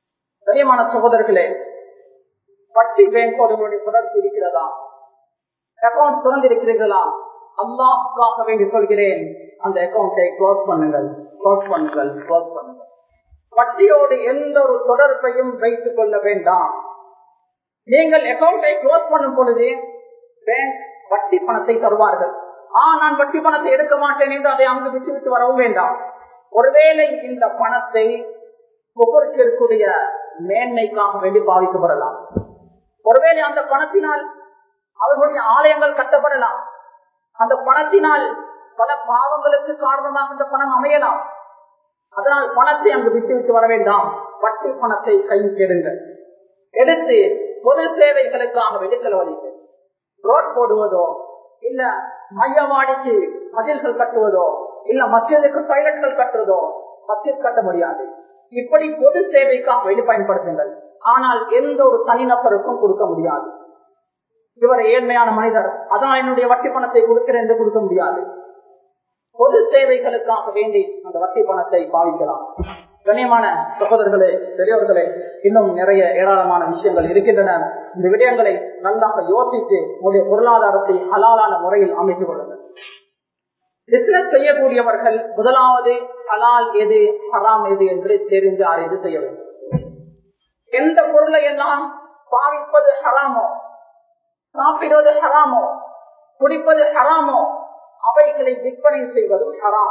கனியமான சகோதரர்களே வட்டி பேங்கோடு உங்களுடைய தொடர்பு இருக்கிறதா அக்கௌண்ட் திறந்திருக்கிறீர்களா அல்லாஹ்க்காக வேண்டி சொல்கிறேன் அந்த அக்கௌண்டை க்ளோஸ் பண்ணுங்கள் க்ளோஸ் பண்ணுங்கள் க்ளோஸ் பண்ணுங்கள் வட்டியோடு எந்த ஒரு தொடர்பையும் வைத்துக் கொள்ள வேண்டாம் நீங்கள் அக்கௌண்டை க்ளோஸ் பண்ணும் பொழுது பேங்க் வட்டி பணத்தை தருவார்கள் ஆ நான் வட்டி பணத்தை எடுக்க மாட்டேன் என்று அதை அங்கு விட்டுவிட்டு வரவும் வேண்டாம் ஒருவேளை இந்த பணத்தை புகழ்ச்சிற்குரிய மேன்மைக்காக வேண்டி பாவிக்கப்படலாம் ஒருவேளை அந்த பணத்தினால் அவர்களுடைய ஆலயங்கள் கட்டப்படலாம் அந்த பணத்தினால் பல பாவங்களுக்கு காரணமாக அந்த பணம் அமையலாம் அதனால் பணத்தை அங்கு விட்டு விட்டு வர வேண்டாம் வட்டி பணத்தை கையில் எடுங்கள் எடுத்து பொது சேவைகளுக்காக வேண்டி செலவழிங்கள் ரோட் போடுவதோ இல்ல மையவாடிக்கு மதில்கள் கட்டுவதோ இல்ல மசிதுக்கு பைலட்கள் கட்டுறதோ மசித் கட்ட முடியாது இப்படி பொது சேவைக்காக வேண்டி பயன்படுத்துங்கள் ஆனால் எந்த ஒரு தனிநபருக்கும் கொடுக்க முடியாது இவர் ஏழ்மையான மனிதர் அதான் என்னுடைய வட்டி பணத்தை கொடுக்கிறேன் என்று கொடுக்க முடியாது பொது சேவைகளுக்காக வேண்டி அந்த வட்டி பணத்தை பாவிக்கலாம் கண்ணியமான சகோதரர்களே பெரியவர்களே இன்னும் நிறைய ஏராளமான விஷயங்கள் இருக்கின்றன இந்த விடயங்களை நன்றாக யோசித்து உங்களுடைய பொருளாதாரத்தை ஹலாலான முறையில் அமைத்துக் கொள்ளுங்கள் பிசினஸ் செய்யக்கூடியவர்கள் முதலாவது ஹலால் எது ஹராம் எது என்று தெரிந்து அறிந்து செய்ய வேண்டும் எந்த பொருளை எல்லாம் பாவிப்பது ஹராமோ சாப்பிடுவது ஹராமோ குடிப்பது ஹராமோ அவைகளை விற்பனை செய்வதும் ஹராம்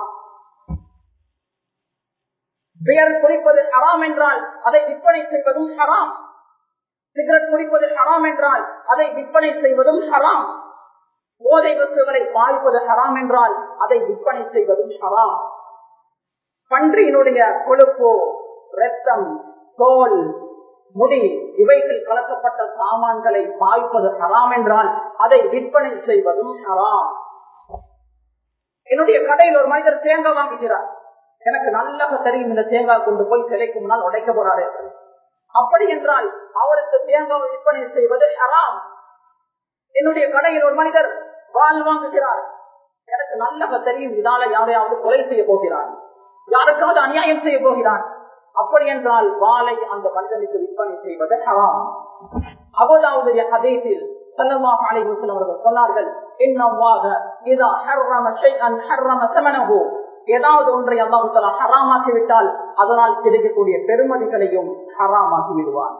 பியர் குடிப்பது ஹராம் என்றால் அதை விற்பனை செய்வதும் ஹராம் சிகரெட் குடிப்பது ஹராம் என்றால் அதை விற்பனை செய்வதும் ஹராம் போதை வஸ்துகளை பாய்ப்பது ஹராம் என்றால் அதை விற்பனை செய்வதும் ஹராம் பன்றியினுடைய கொழுப்பு ரத்தம் தோல் முடி இவைகள் கலக்கப்பட்ட சாமான்களை பாய்ப்பது ஹராம் என்றால் அதை விற்பனை செய்வதும் ஹராம் என்னுடைய கடையில் ஒரு மனிதர் தேங்காய் வாங்குகிறார் எனக்கு நல்லாக தெரியும் இந்த தேங்காய் கொண்டு போய் சிலைக்கு முன்னால் உடைக்க போறாரு அப்படி என்றால் அவருக்கு தேங்காய் விற்பனை செய்வது ஹராம் என்னுடைய கடையில் ஒரு மனிதர் பால் வாங்குகிறார் எனக்கு நல்லாக தெரியும் இதால யாரையாவது கொலை செய்ய போகிறார் யாருக்காவது அநியாயம் செய்ய போகிறார் அப்படி என்றால் வாளை அந்த மனிதனுக்கு விற்பனை செய்வது ஹராம் அபோதாவுடைய அதேத்தில் சல்லல்லாஹு அலைஹி வஸல்லம் அவர்கள் சொன்னார்கள் இன்னல்லாஹ இதா ஹர்ரம ஷைஅன் ஹர்ரம ஸமனஹு ஏதாவது ஒன்றை அல்லாஹ் தஆலா ஹராமாக்கி விட்டால் அதனால் கிடைக்கக்கூடிய பெருமதிகளையும் ஹராமாக்கி விடுவார்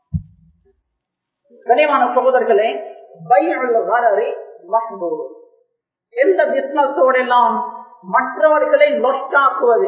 கனியமான சகோதரர்களே பையுல் கரரி மஹ்பூர் எந்த பிசினஸோட எல்லாம் மற்றவர்களை நொஷ்டாக்குவது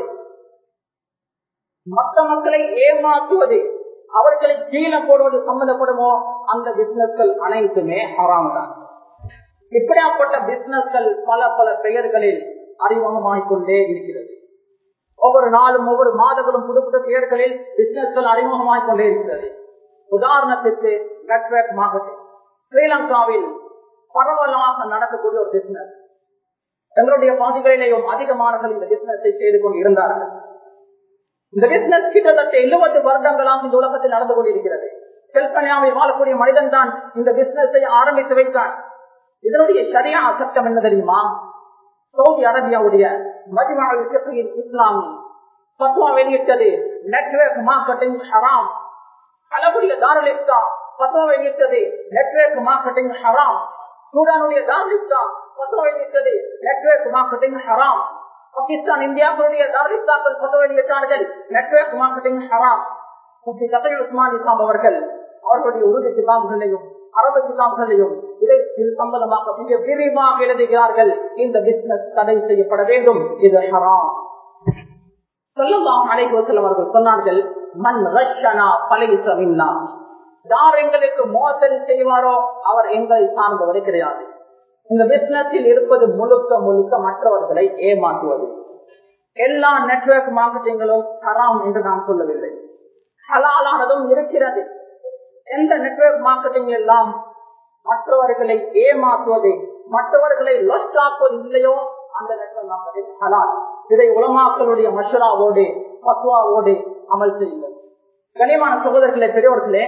மற்ற மக்களை ஏமாற்றுவது அவர்களை கீழே போடுவது சம்பந்தப்படுமோ அந்த பிசினஸ்கள் அனைத்துமே ஹராம் தான் இப்படியாப்பட்ட பிசினஸ்கள் பல பல பெயர்களில் அறிமுகமாகிக் கொண்டே இருக்கிறது ஒவ்வொரு நாளும் ஒவ்வொரு மாதங்களும் புது புது பெயர்களில் பிசினஸ்கள் அறிமுகமாகிக் கொண்டே இருக்கிறது உதாரணத்திற்கு நெட்வொர்க் மார்க்கெட்டிங் ஸ்ரீலங்காவில் பரவலாக நடக்கக்கூடிய ஒரு பிசினஸ் எங்களுடைய பகுதிகளிலேயும் அதிகமானவர்கள் இந்த பிசினஸை செய்து கொண்டு இருந்தார்கள் இந்த பிசினஸ் கிட்டத்தட்ட எழுபது வருடங்களாக இந்த உலகத்தில் நடந்து கொண்டிருக்கிறது கல்பனியாவில் வாழக்கூடிய மனிதன் தான் இந்த பிசினஸை ஆரம்பித்து வைத்தான் இதனுடைய சரியா சட்டம் என்ன தெரியுமா சவுதி அரேபியாவுடைய மதிமாவில் இஸ்லாமி பத்வா வெளியிட்டது நெட்வொர்க் மார்க்கெட்டிங் ஹராம் அளவுடைய தாரலிப்தா பத்வா வெளியிட்டது நெட்வொர்க் மார்க்கெட்டிங் ஹராம் சூடானுடைய தாரலிப்தா பத்வா வெளியிட்டது நெட்வொர்க் மார்க்கெட்டிங் ஹராம் பாகிஸ்தான் இந்தியாவுடைய தாரலிப்தாக்கள் பத்வா வெளியிட்டார்கள் நெட்வொர்க் மார்க்கெட்டிங் ஹராம் முஃப்தி கதல் உஸ்மான் இஸ்லாம் அவர்கள் அவர்களுடைய உருது கிதாபுகளையும் அரபு கிதாபுகளையும் இதை இது சம்பந்தமாக மிக விரிவாக எழுதுகிறார்கள் இந்த பிசினஸ் தடை செய்யப்பட வேண்டும் இது ஹராம் சொல்லலாம் அலைகோசல் அவர்கள் சொன்னார்கள் மண் ரஷனா பலைசமில்லா யார் எங்களுக்கு மோசடி செய்வாரோ அவர் எங்களை சார்ந்தவரை கிடையாது இந்த பிசினஸில் இருப்பது முழுக்க முழுக்க மற்றவர்களை ஏமாற்றுவது எல்லா நெட்வொர்க் மார்க்கெட்டிங்களும் ஹராம் என்று நான் சொல்லவில்லை ஹலாலானதும் இருக்கிறது எந்த நெட்வொர்க் மார்க்கெட்டிங் எல்லாம் மற்றவர்களை ஏமாற்றுவது மற்றவர்களை லொஸ்ட் ஆக்குவது இல்லையோ அந்த நெட்வொர்க் மார்க்கெட்டிங் ஹலால் இதை உலமாக்களுடைய மஷராவோடு பத்வாவோடு அமல் செய்யுங்கள் கனிமான சகோதரர்களே பெரியவர்களே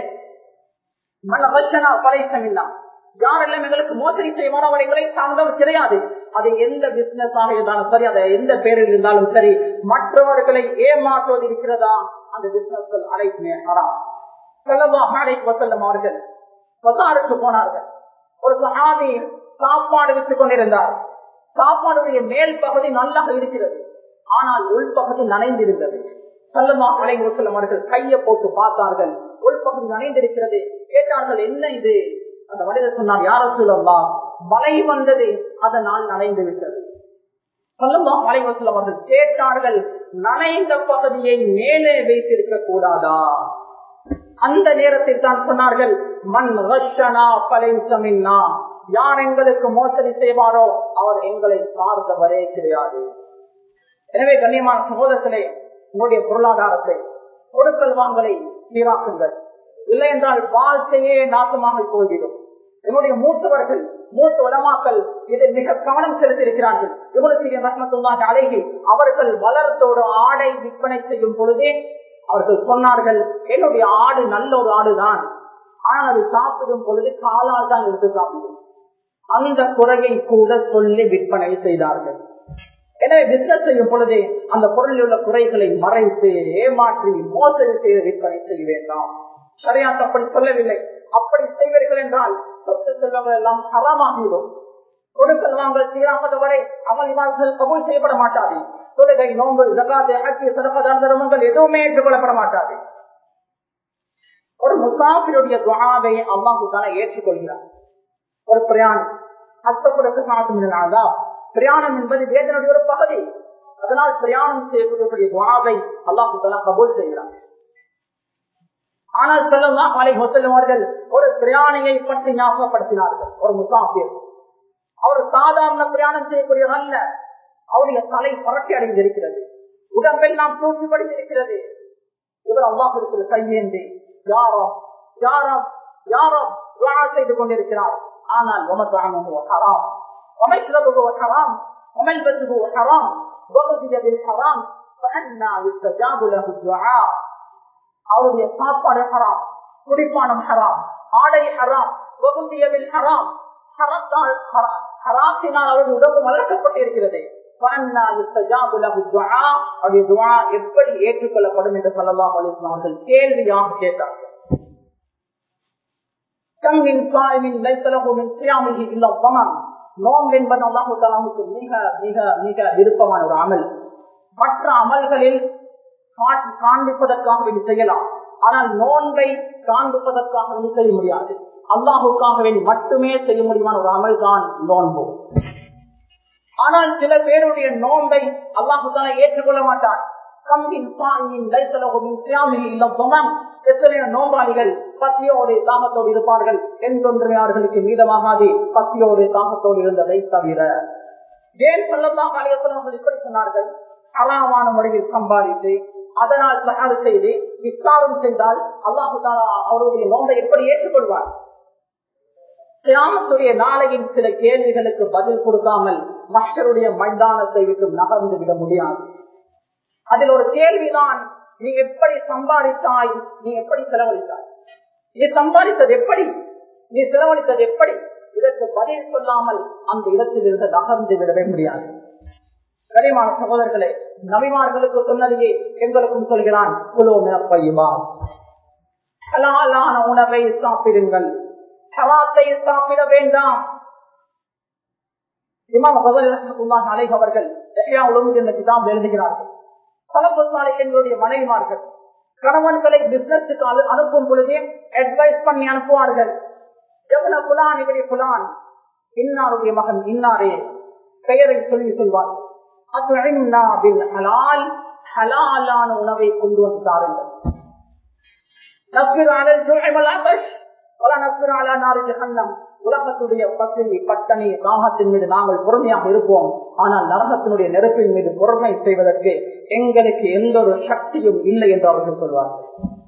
மன வச்சனா படைசமில்லா யாரெல்லாம் எங்களுக்கு மோசடி செய்வாரோ அவர் எங்களை சார்ந்தவர் கிடையாது அது எந்த பிசினஸ் ஆக இருந்தாலும் சரி அதை எந்த பேரில் இருந்தாலும் சரி மற்றவர்களை ஏமாற்றுவது இருக்கிறதா அந்த பிசினஸ்கள் அனைத்துமே ஹராம் வசல்லம் அவர்கள் பசாருக்கு போனார்கள் ஒரு சஹாபி சாப்பாடு விட்டுக் கொண்டிருந்தார் சாப்பாடுடைய மேல் பகுதி நல்லாக இருக்கிறது ஆனால் உள்பகுதி நனைந்திருந்தது சல்லமா அலை வசல்லம் அவர்கள் கையை போட்டு பார்த்தார்கள் உள்பகுதி நனைந்திருக்கிறது கேட்டார்கள் என்ன இது அந்த மனிதர் சொன்னார் யார சொல்லலாம் மழை வந்தது அதனால் நனைந்து விட்டது சொல்லமா மலை வசூல் அவர்கள் கேட்டார்கள் நனைந்த பகுதியை மேலே வைத்திருக்க கூடாதா அந்த நேரத்தில் தான் சொன்னார்கள் மண் ரஷனா பலைசமின்னா யார் எங்களுக்கு மோசடி செய்வாரோ அவர் எங்களை சார்ந்தவரே கிடையாது எனவே கண்ணியமான சகோதரத்திலே உங்களுடைய பொருளாதாரத்தை கொடுக்கல் வாங்கலை சீராக்குங்கள் இல்லை என்றால் வாழ்க்கையே நாசமாக போய்விடும் என்னுடைய மூத்தவர்கள் மூத்த உலமாக்கள் இதில் மிக கவனம் செலுத்தியிருக்கிறார்கள் இவனுக்கு ரத்னத்துள்ளாக அழகி அவர்கள் வளர்த்தோடு ஆடை விற்பனை செய்யும் பொழுதே அவர்கள் சொன்னார்கள் என்னுடைய ஆடு நல்ல ஒரு ஆடுதான் ஆனால் அது சாப்பிடும் பொழுது காலால் தான் எடுத்து சாப்பிடும் அந்த குறையை கூட சொல்லி விற்பனை செய்தார்கள் எனவே பிசினஸ் செய்யும் பொழுதே அந்த பொருளில் உள்ள குறைகளை மறைத்து ஏமாற்றி மோசடி செய்து விற்பனை செய்ய வேண்டாம் சரியா அப்படி சொல்லவில்லை அப்படி செய்வீர்கள் என்றால் சொத்து செல்வங்கள் எல்லாம் ஹராமாகிவிடும் கொடுக்கல் வாங்கல் சீராமது வரை அமல் இமான்கள் கபூல் செய்யப்பட மாட்டாது தொழுகை நோன்பு ஜகாத்தை ஆக்கிய சதப்பதான தர்மங்கள் எதுவுமே ஏற்றுக்கொள்ளப்பட மாட்டாது ஒரு முசாஃபிருடைய துவாவை அல்லாஹு தானே ஏற்றுக்கொள்கிறார் ஒரு பிரயாணி அத்தப்படுத்த காட்டுமினால்தா பிரயாணம் என்பது வேதனுடைய ஒரு பகுதி அதனால் பிரயாணம் செய்யக்கூடிய துவாவை அல்லாஹு தாலா கபூல் செய்கிறார் ஆனால் செல்லலாம் அலை செல்லும் அவர்கள் ஒரு பிரயாணியை பற்றி ஞாபகப்படுத்தினார்கள் ஒரு முசாஃபிர் அவர் சாதாரண பிரயாணம் செய்யக்கூடியவர் அல்ல அவருடைய தலை புரட்டி அடைந்திருக்கிறது உடம்பெல்லாம் தூக்கி படிந்திருக்கிறது இவர் அல்லாஹிடத்தில் கையேந்தி யாரோ யாரோ யாரோ துவா செய்து கொண்டிருக்கிறார் ஆனால் உமதானோ ஹராம் ومشربه حرام وملبسه حرام وغذي بالحرام فأنا يستجاب له الدعاء அவருடைய சாப்பாடு ஹராம் குடிப்பானம் ஹராம் ஆடை ஹராம் வகுந்தியவில் ஹராம் ஹரத்தால் ஹராத்தினால் அவருடைய உடம்பு வளர்க்கப்பட்டு இருக்கிறது எப்படி ஏற்றுக்கொள்ளப்படும் என்று சொல்லலாம் அவர்கள் கேள்வியாக கேட்டார்கள் நோம் என்பது அல்லாஹு மிக மிக மிக விருப்பமான ஒரு அமல் மற்ற அமல்களில் காண்பிப்பதற்காக வேண்டி செய்யலாம் ஆனால் நோன்பை காண்பிப்பதற்காக வேண்டி செய்ய முடியாது அல்லாஹுக்காக வேண்டி மட்டுமே செய்ய முடியுமான ஒரு அமல் தான் நோன்பு ஆனால் சில பேருடைய நோன்பை அல்லாஹுக்கான ஏற்றுக்கொள்ள மாட்டார் எத்தனையோ நோம்பாளிகள் பசியோடு தாகத்தோடு இருப்பார்கள் என்றொன்று அவர்களுக்கு மீதமாகாது பசியோடு தாகத்தோடு இருந்ததை தவிர ஏன் சொல்லலாம் அலையத்தனவர்கள் இப்படி சொன்னார்கள் அலாமான முறையில் சம்பாதித்து அதனால் சகாது செய்து விசாரம் செய்தால் அல்லாஹு அவருடைய நோம்பை எப்படி ஏற்றுக்கொள்வார் கிராமத்துடைய நாளையின் சில கேள்விகளுக்கு பதில் கொடுக்காமல் மஷருடைய மைதானத்தை விட்டு நகர்ந்து விட முடியாது அதில் ஒரு கேள்விதான் நீ எப்படி சம்பாதித்தாய் நீ எப்படி செலவழித்தாய் நீ சம்பாதித்தது எப்படி நீ செலவழித்தது எப்படி இதற்கு பதில் சொல்லாமல் அந்த இடத்தில் இருந்து நகர்ந்து விடவே முடியாது கனிமான சகோதரர்களே நபிமார்களுக்கு சொன்னதையே எங்களுக்கும் சொல்கிறான் ஹலாலான உணவை சாப்பிடுங்கள் ஹவாத்தை சாப்பிட வேண்டாம் இமாம் அலைஹ் அவர்கள் கிதாப் எழுதுகிறார்கள் எங்களுடைய மனைவிமார்கள் கணவன்களை பிசினஸுக்கு அனுப்பும் பொழுதே அட்வைஸ் பண்ணி அனுப்புவார்கள் எவ்வளவு புலான் இப்படி புலான் இன்னாருடைய மகன் இன்னாரே பெயரை சொல்லி சொல்வார்கள் ஹலாலான உணவை கொண்டு வந்து தாருங்கள் உலகத்துடைய பசினி பட்டணி தாகத்தின் மீது நாங்கள் பொறுமையாக இருப்போம் ஆனால் நரகத்தினுடைய நெருப்பின் மீது பொறுமை செய்வதற்கு எங்களுக்கு எந்த ஒரு சக்தியும் இல்லை என்று அவர்கள் சொல்வார்கள்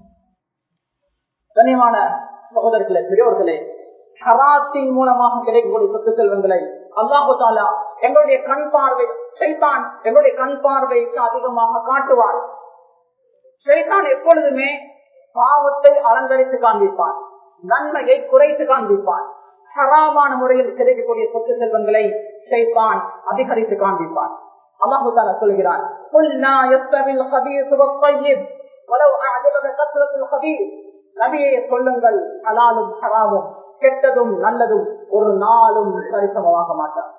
கனிமான சகோதரர்களே பெரியோர்களே ஹராத்தின் மூலமாக கிடைக்கக்கூடிய சொத்து செல்வங்களை அல்லாஹு தாலா எங்களுடைய கண் பார்வை சைத்தான் எங்களுடைய கண் பார்வைக்கு அதிகமாக காட்டுவார் சைத்தான் எப்பொழுதுமே பாவத்தை அலங்கரித்து காண்பிப்பான் நன்மையை குறைத்து காண்பிப்பான் ஹராமான முறையில் கிடைக்கக்கூடிய சொத்து செல்வங்களை சைத்தான் அதிகரித்து காண்பிப்பான் அல்லாஹு தாலா சொல்கிறான் நபியை சொல்லுங்கள் ஹலாலும் ஹராமும் கெட்டதும் நல்லதும் ஒரு நாளும் சரிசமமாக மாட்டார்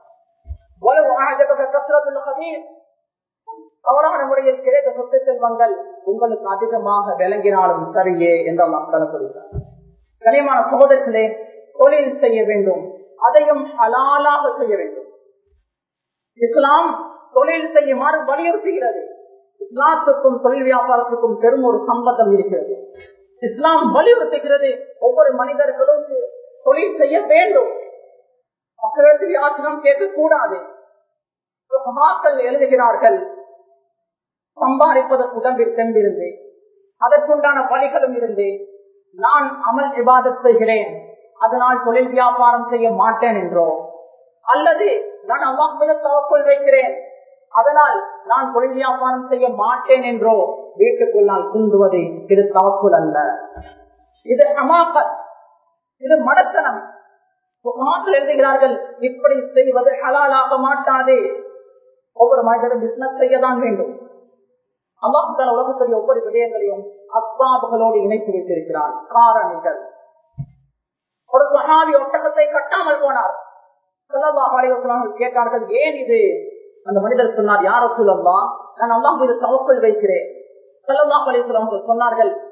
தவறான முறையில் கிடைத்த சொத்து செல்வங்கள் உங்களுக்கு அதிகமாக விளங்கினாலும் சரியே என்று மக்கள் சொல்கிறார் கனியமான சகோதரத்திலே தொழில் செய்ய வேண்டும் அதையும் ஹலாலாக செய்ய வேண்டும் இஸ்லாம் தொழில் செய்யுமாறு வலியுறுத்துகிறது இஸ்லாத்துக்கும் தொழில் வியாபாரத்துக்கும் பெரும் ஒரு சம்பந்தம் இருக்கிறது இஸ்லாம் வலியுறுத்துகிறது ஒவ்வொரு மனிதர்களும் தொழில் செய்ய வேண்டும் மக்களுக்கு யாத்திரம் கேட்கக்கூடாது மகாக்கள் எழுதுகிறார்கள் சம்பாதிப்பதற்கு உடம்பில் சென்றிருந்து அதற்குண்டான வழிகளும் இருந்து நான் அமல் விவாதம் செய்கிறேன் அதனால் தொழில் வியாபாரம் செய்ய மாட்டேன் என்றோ அல்லது நான் அல்லாஹ் மீது தவக்குள் வைக்கிறேன் அதனால் நான் தொழில் வியாபாரம் செய்ய மாட்டேன் என்றோ வீட்டுக்குள்ளால் குந்துவது இது தவக்குள் அல்ல இது அமாக்கல் இது மடத்தனம் எழுதுகிறார்கள் இப்படி செய்வது ஹலாலாக மாட்டாது ஒவ்வொரு மனிதரும் பிசினஸ் செய்யதான் வேண்டும் அல்லாஹால உலகத்துடைய ஒவ்வொரு விடயங்களையும் அஸ்பாபுகளோடு இணைத்து வைத்திருக்கிறார் காரணிகள் ஒரு சஹாபி ஒட்டகத்தை கட்டாமல் போனார் கேட்டார்கள் ஏன் இது அந்த மனிதர் சொன்னார் யார சொல்லா நான் அல்லாஹ் மீது தவக்கல் வைக்கிறேன் சொன்னார்கள்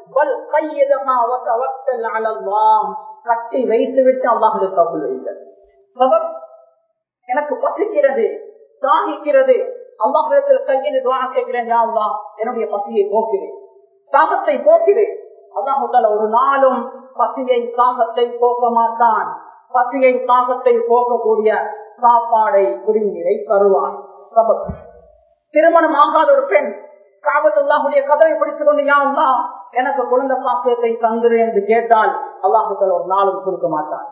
கட்டி வைத்து விட்டு அல்லாஹ் தவக்கல் வைங்கள் எனக்கு பசிக்கிறது தாகிக்கிறது அல்லாஹிடத்தில் கையில் துவா கேட்கிறேன் என்னுடைய பசியை போக்கிறேன் தாகத்தை போக்கிறேன் அல்லாஹால ஒரு நாளும் பசியை தாகத்தை போக்க மாட்டான் பசியை தாகத்தை போக்கக்கூடிய சாப்பாடை குடிநீரை தருவான் திருமணம் ஆகாத ஒரு பெண் காவத்துல்லாஹுடைய கதவை பிடித்துக் கொண்டு யாருந்தா எனக்கு குழந்தை பாக்கியத்தை தந்துரு என்று கேட்டால் அல்லாஹுக்கள் ஒரு நாளும் கொடுக்க மாட்டான்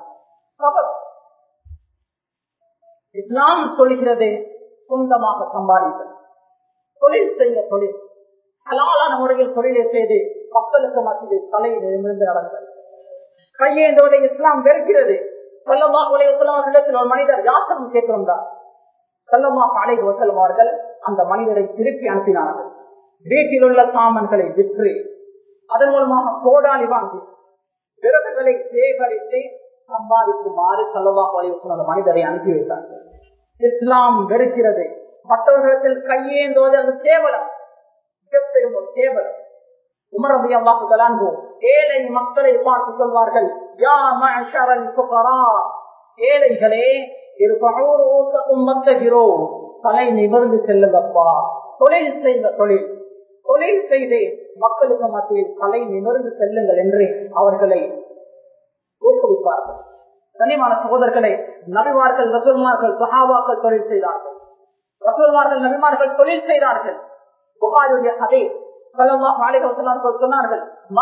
இஸ்லாம் சொல்கிறது சொந்தமாக சம்பாதித்தல் தொழில் செய்ய தொழில் ஹலாலான முறையில் தொழிலை செய்து மக்களுக்கு மத்தியில் தலை நிமிர்ந்து நடந்தது கையேந்துவதை இஸ்லாம் வெறுக்கிறது செல்லமா உலகத்தில் ஒரு மனிதர் யாத்திரம் கேட்டிருந்தார் செல்லமா காலை வசலம் அவர்கள் அந்த மனிதரை திருப்பி அனுப்பினார்கள் வீட்டில் உள்ள சாமான்களை விற்று அதன் மூலமாக கோடாலி வாங்கி விறகுகளை சேகரித்து சம்பாதிக்குமாறு செல்லவா அந்த மனிதரை அனுப்பி வைத்தார்கள் இஸ்லாம் வெறுக்கிறது மற்றவர்களிடத்தில் கையேந்துவது அது கேவலம் மிகப்பெரும் ஒரு கேவலம் உமரதி அல்லாஹு கலான்போ ஏழை மக்களை பார்த்து சொல்வார்கள் யா மஅஷரல் ஃபுகரா ஏழைகளே மத்தகிறோ தலை நிமிர்ந்து செல்லுங்கப்பா தொழில் செய்த தொழில் தொழில் செய்து மக்களுக்கு மத்தியில் தலை நிமிர்ந்து செல்லுங்கள் என்று அவர்களை ஊக்குவிப்பார்கள் கனிமான சகோதரர்களே நபிமார்கள் ரசூல்மார்கள் சஹாபாக்கள் தொழில் செய்தார்கள் ரசூல்மார்கள் நபிமார்கள் தொழில் செய்தார்கள் புகாருடைய கதை சொன்னார்கள்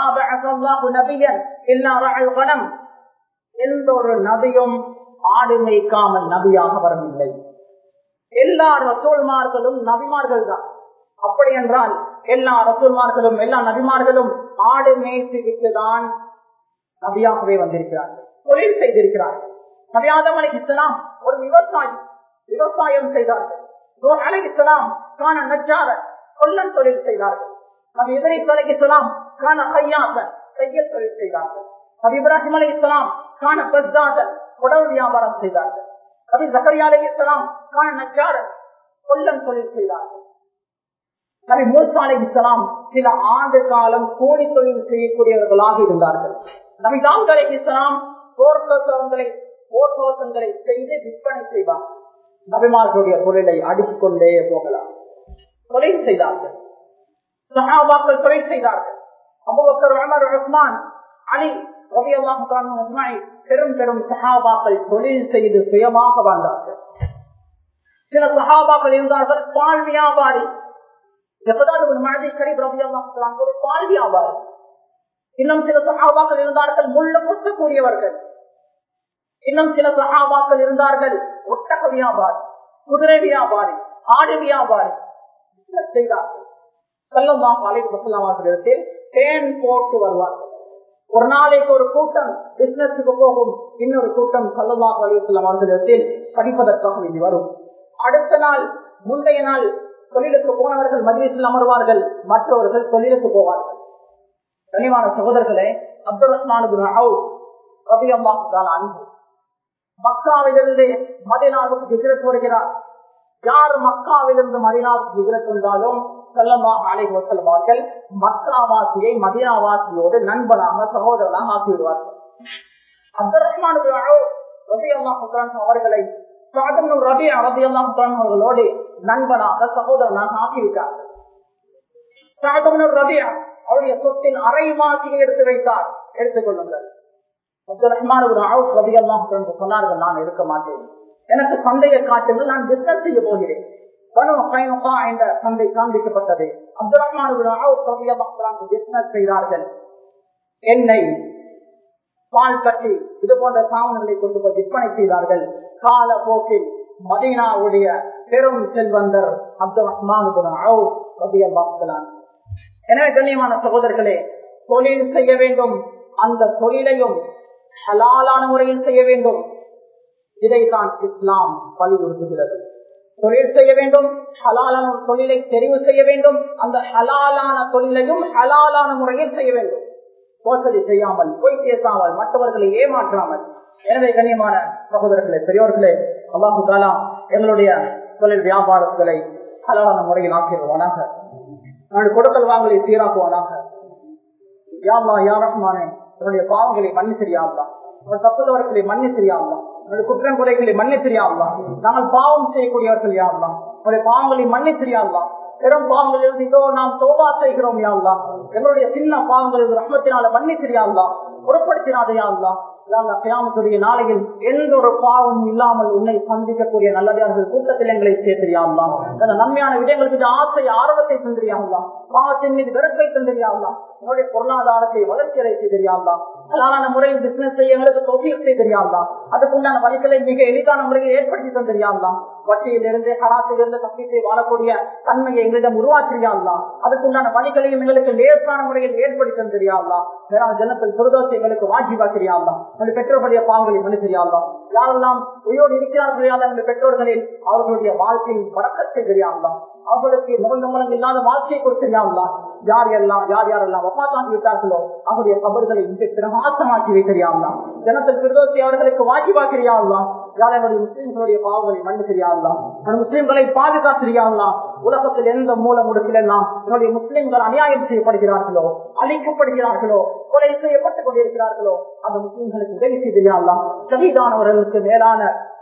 எந்த ஒரு நபியும் ஆடு மேய்க்காமல் நபியாக வரவில்லை எல்லா ரசூல்மார்களும் நபிமார்கள் தான் அப்படி என்றால் எல்லா ரசூல்மார்களும் எல்லா நபிமார்களும் ஆடு மேய்த்து விட்டுதான் நபியாகவே வந்திருக்கிறார்கள் தொழில் செய்திருக்கிறார்கள் நபியாதம் அலை இஸ்லாம் ஒரு விவசாயி விவசாயம் செய்தார்கள் அலை இஸ்லாம் காண நச்சார கொல்லன் தொழில் செய்தார்கள் நபி இதனை அலை இஸ்லாம் காண கையாக கையல் தொழில் செய்தார்கள் நபி இப்ராஹிம் அலை இஸ்லாம் காண பஸ்தாதன் உடல் வியாபாரம் செய்தார்கள் நபி ஜக்கரியா அலை இஸ்லாம் காண நச்சாரன் கொல்லன் தொழில் செய்தார்கள் நபி மூசா அலை இஸ்லாம் சில ஆண்டு காலம் கூலி தொழில் செய்யக்கூடியவர்களாக இருந்தார்கள் நபி தாவூத் அலை இஸ்லாம் போர்த்தோசங்களை போர்த்தோசங்களை செய்து விற்பனை செய்வார் நபிமார்களுடைய தொழிலை அடுக்கிக் கொண்டே போகலாம் தொழில் செய்தார்கள் சகாபாக்கள் தொழில் செய்தார்கள் அபுபக்கர் உமர் உஸ்மான் அலி பெரும் பெரும் சகாபாக்கள் தொழில் செய்து சுயமாக வாழ்ந்தார்கள் சில சகாபாக்கள் இருந்தார்கள் பால் வியாபாரி மனதை கரீப் ரவி ஒரு பால் வியாபாரி இன்னும் சில சகாபாக்கள் இருந்தார்கள் முள்ள முட்டக்கூடியவர்கள் இன்னும் சில சகாபாக்கள் இருந்தார்கள் ஒட்டக வியாபாரி குதிரை வியாபாரி ஆடு வியாபாரி செய்தார்கள் செல்லம்தான் அவர்களிடத்தில் தேன் போட்டு வருவார்கள் ஒரு நாளைக்கு ஒரு கூட்டம் பிசினஸுக்கு போகும் இன்னொரு கூட்டம் சல்லல்லா அலிவசல்லாம் அவர்களிடத்தில் படிப்பதற்காக வேண்டி வரும் அடுத்த நாள் முந்தைய நாள் தொழிலுக்கு போனவர்கள் மதியத்தில் அமர்வார்கள் மற்றவர்கள் தொழிலுக்கு போவார்கள் கனிவான சகோதரர்களே அப்துல் ரஹ்மான் ரபி அல்லாஹால் அன்பு மக்காவிலிருந்து மதினாவுக்கு ஹிஜரத் வருகிறார் யார் மக்காவிலிருந்து மதினாவுக்கு ஹிஜரத் வந்தாலும் செல்லமா அலை செல்வார்கள் மக்காவாசியை மதினாவாசியோடு நண்பனாக சகோதரனாக ஆக்கிவிடுவார்கள் அப்துல் ரஹ்மான் ரபி அல்லாஹ் அவர்களை ரபி ரபி அல்லாஹ் அவர்களோடு நண்பனாக சகோதரனாக ஆக்கிவிட்டார்கள் ரபியா அவருடைய சொத்தின் அரைவாசியை எடுத்து வைத்தார் எடுத்துக் கொள்ளுங்கள் அப்துல் ரஹ்மான் ரபி அல்லாஹ் சொன்னார்கள் நான் இருக்க மாட்டேன் எனக்கு சந்தையை காட்டுங்கள் நான் பிசினஸ் செய்ய போகிறேன் என்ற சந்தை காண்பிக்கப்பட்டது அப்துல் ரஹ்மான் பிசினஸ் செய்தார்கள் எண்ணெய் பால் கட்டி இது போன்ற சாமான்களை கொண்டு போய் விற்பனை செய்தார்கள் கால போக்கில் மதீனாவுடைய பெரும் செல்வந்தர் அப்துல் ரஹ்மான் எனவே கண்ணியமான சகோதரர்களே தொழில் செய்ய வேண்டும் அந்த தொழிலையும் ஹலாலான முறையில் செய்ய வேண்டும் இதைத்தான் இஸ்லாம் வலியுறுத்துகிறது தொழில் செய்ய வேண்டும் ஹலாலான தொழிலை தெரிவு செய்ய வேண்டும் அந்த ஹலாலான தொழிலையும் ஹலாலான முறையில் செய்ய வேண்டும் மோசடி செய்யாமல் பொய் பேசாமல் மற்றவர்களை ஏமாற்றாமல் எனவே கண்ணியமான சகோதரர்களே பெரியோர்களே அல்லாஹு தாலா எங்களுடைய தொழில் வியாபாரங்களை ஹலாலான முறையில் ஆக்கிடுவானாக நம்முடைய கொடுக்கல் வாங்கலை சீராக்குவானாக யாமா யாரமானே என்னுடைய பாவங்களை மன்னி தெரியாமலாம் தப்புதவர்களை மன்னி தெரியாமலாம் நம்முடைய குற்றம் குறைகளை மன்னி தெரியாமலாம் நாங்கள் பாவம் செய்யக்கூடியவர்கள் யாருலாம் நம்முடைய பாவங்களை மன்னி தெரியாமலாம் பெரும் பாவங்களில் இதோ நாம் தோபா செய்கிறோம் யாருலாம் எங்களுடைய சின்ன பாவங்கள் ரஹ்மத்தினால மன்னி தெரியாமலாம் பொருட்படுத்தினாதையாமலாம் கியாமத்துடைய நாளையில் எந்த ஒரு பாவம் இல்லாமல் உன்னை சந்திக்கக்கூடிய நல்லதார்கள் கூட்டத்தில் எங்களை சேர்த்திரியாமலாம் அந்த நன்மையான விடயங்கள் மீது ஆசை ஆர்வத்தை தந்திரியாமலாம் பாவத்தின் மீது வெறுப்பை தந்திரியாமலாம் உங்களுடைய பொருளாதாரத்தை வளர்ச்சி அடைத்து தெரியாமலாம் அழகான முறையில் பிசினஸ் செய்ய எங்களுக்கு தொகையை தெரியாமலாம் அதுக்குண்டான வழிகளை மிக எளிதான முறையில் ஏற்படுத்தி தந்திரியாமலாம் வட்டியிலிருந்து கடாத்திலிருந்து தப்பித்து வாழக்கூடிய தன்மையை எங்களிடம் உருவாக்கிறியாமலாம் அதுக்குண்டான வழிகளையும் எங்களுக்கு லேசான முறையில் ஏற்படுத்தி தந்திரியாமலாம் வேற ஜனத்தில் சுரதோசை எங்களுக்கு வாஜிவாக்கிறியாமலாம் நம்முடைய பெற்றோர்களுடைய பாவங்களை மனு தெரியாமலாம் யாரெல்லாம் உயிரோடு இருக்கிறார்கள் நம்முடைய பெற்றோர்களில் அவர்களுடைய வாழ்க்கையை பழக்கத்தை தெரியாமலாம் அவர்களுக்கு முகங்கமலம் இல்லாத வாழ்க்கையை கொடுத்திருந்தாங்களா யார் எல்லாம் யார் யாரெல்லாம் வப்பாத்தாக்கி விட்டார்களோ அவருடைய கபர்களை இன்று பிரகாசமாக்கி வைத்திருக்கலாம் ஜனத்தில் பிரதோசி அவர்களுக்கு வாக்கிவாக்கிறியாங்களாம் யார் என்னுடைய முஸ்லிம்களுடைய பாவங்களை மண்ணு தெரியாதலாம் முஸ்லிம்களை பாதுகாத்திரியாங்களாம் உலகத்தில் எந்த மூல முடுக்கிலெல்லாம் என்னுடைய முஸ்லிம்கள் அநியாயம் செய்யப்படுகிறார்களோ அழிக்கப்படுகிறார்களோ கொலை செய்யப்பட்டுக் கொண்டிருக்கிறார்களோ அந்த முஸ்லிம்களுக்கு உதவி செய்திருக்கலாம் ஷஹீதானவர்களுக்கு மேலான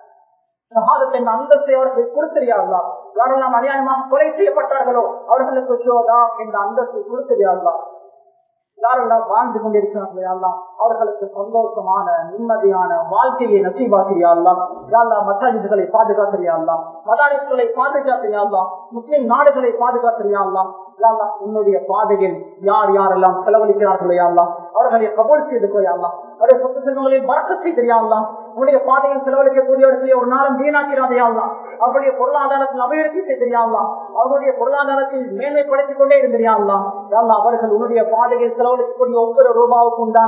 சகாதத்தின் அந்தஸ்தை அவர்களுக்கு கொடுத்திருக்கலாம் யாரெல்லாம் அநியாயமாக கொலை செய்யப்பட்டார்களோ அவர்களுக்கு சோதா என்ற அந்தஸ்தை கொடுத்திருக்கலாம் யாரெல்லாம் வாழ்ந்து கொண்டிருக்கிறார்களோ அவர்களுக்கு சந்தோஷமான நிம்மதியான வாழ்க்கையை நசீபாக்கிறியாலாம் யாழ்லா மசாஜிதுகளை பாதுகாக்கிறியாலாம் மதாரிசுகளை பாதுகாக்கிறியாலாம் முஸ்லிம் நாடுகளை பாதுகாக்கிறியாலாம் யாழ்லா உன்னுடைய பாதையில் யார் யாரெல்லாம் செலவழிக்கிறார்களோ யாழ்லாம் அவர்களை கபோல் செய்து கொள்ளாம் அவருடைய சொத்து செல்வங்களில் வரக்கத்தை தெரியாமலாம் உன்னுடைய பாதையில் செலவழிக்கக்கூடியவர்களை ஒரு நாளும் வீணாக்கிறாதையாலாம் அவருடைய பொருளாதாரத்தில் அபிவிருத்தி தெரியாமலாம் அவருடைய பொருளாதாரத்தில் மேன்மைப்படுத்திக் கொண்டே இருந்தியாமலாம் அவர்கள் உன்னுடைய பாதையில் செலவழிக்கக்கூடிய ஒவ்வொரு ரூபாவுக்கு உண்டான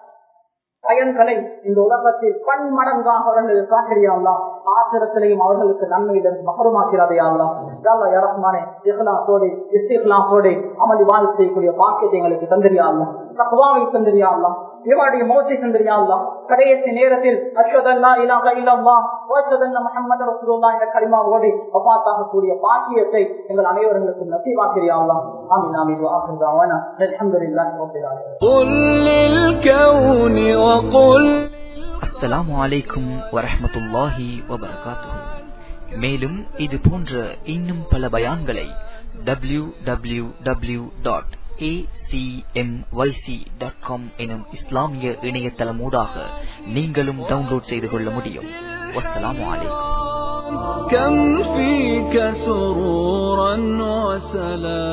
பயன்களை இந்த உலகத்தில் பன்மடங்காக அவர்கள் காட்டியாலாம் ஆசிரத்திலையும் அவர்களுக்கு நன்மையிலிருந்து மகரமாக்கிறாதையாலாம் இறக்குமானே இஸ்லாத்தோடு இஸ்லாத்தோடு அமளி வாழ் செய்யக்கூடிய பாக்கியத்தை எங்களுக்கு தந்திரியாலாம் தக்குவாவை தந்திரியாலாம் இவருடைய மோசை தந்திரியாலாம் கடைசி நேரத்தில் அஸ்வதல்லா இலாக இல்லம்மா ஓசதன்ன முகமது ரசூலுல்லா என்ற களிமாவோடு வபாத்தாகக்கூடிய பாக்கியத்தை எங்கள் அனைவர்களுக்கும் நசீவாக்கிறியாலாம் ஆமீன் ஆமீன் ஆகின் தாவானா அல்ஹம்துலில்லாஹி ரப்பில் ஆலமீன் قل للكون وقل அஸ்ஸலாமு அலைக்கும் வரஹ்மத்துல்லாஹி வபரகாத்துஹு மேலும் இது போன்ற இன்னும் பல பயான்களை W W W dot dot com எனும் இஸ்லாமிய இணையதளமூடாக நீங்களும் டவுன்லோட் செய்து கொள்ள முடியும் வஸ்ஸலாமு அலைக்கும் كم فيك سرورا وسلام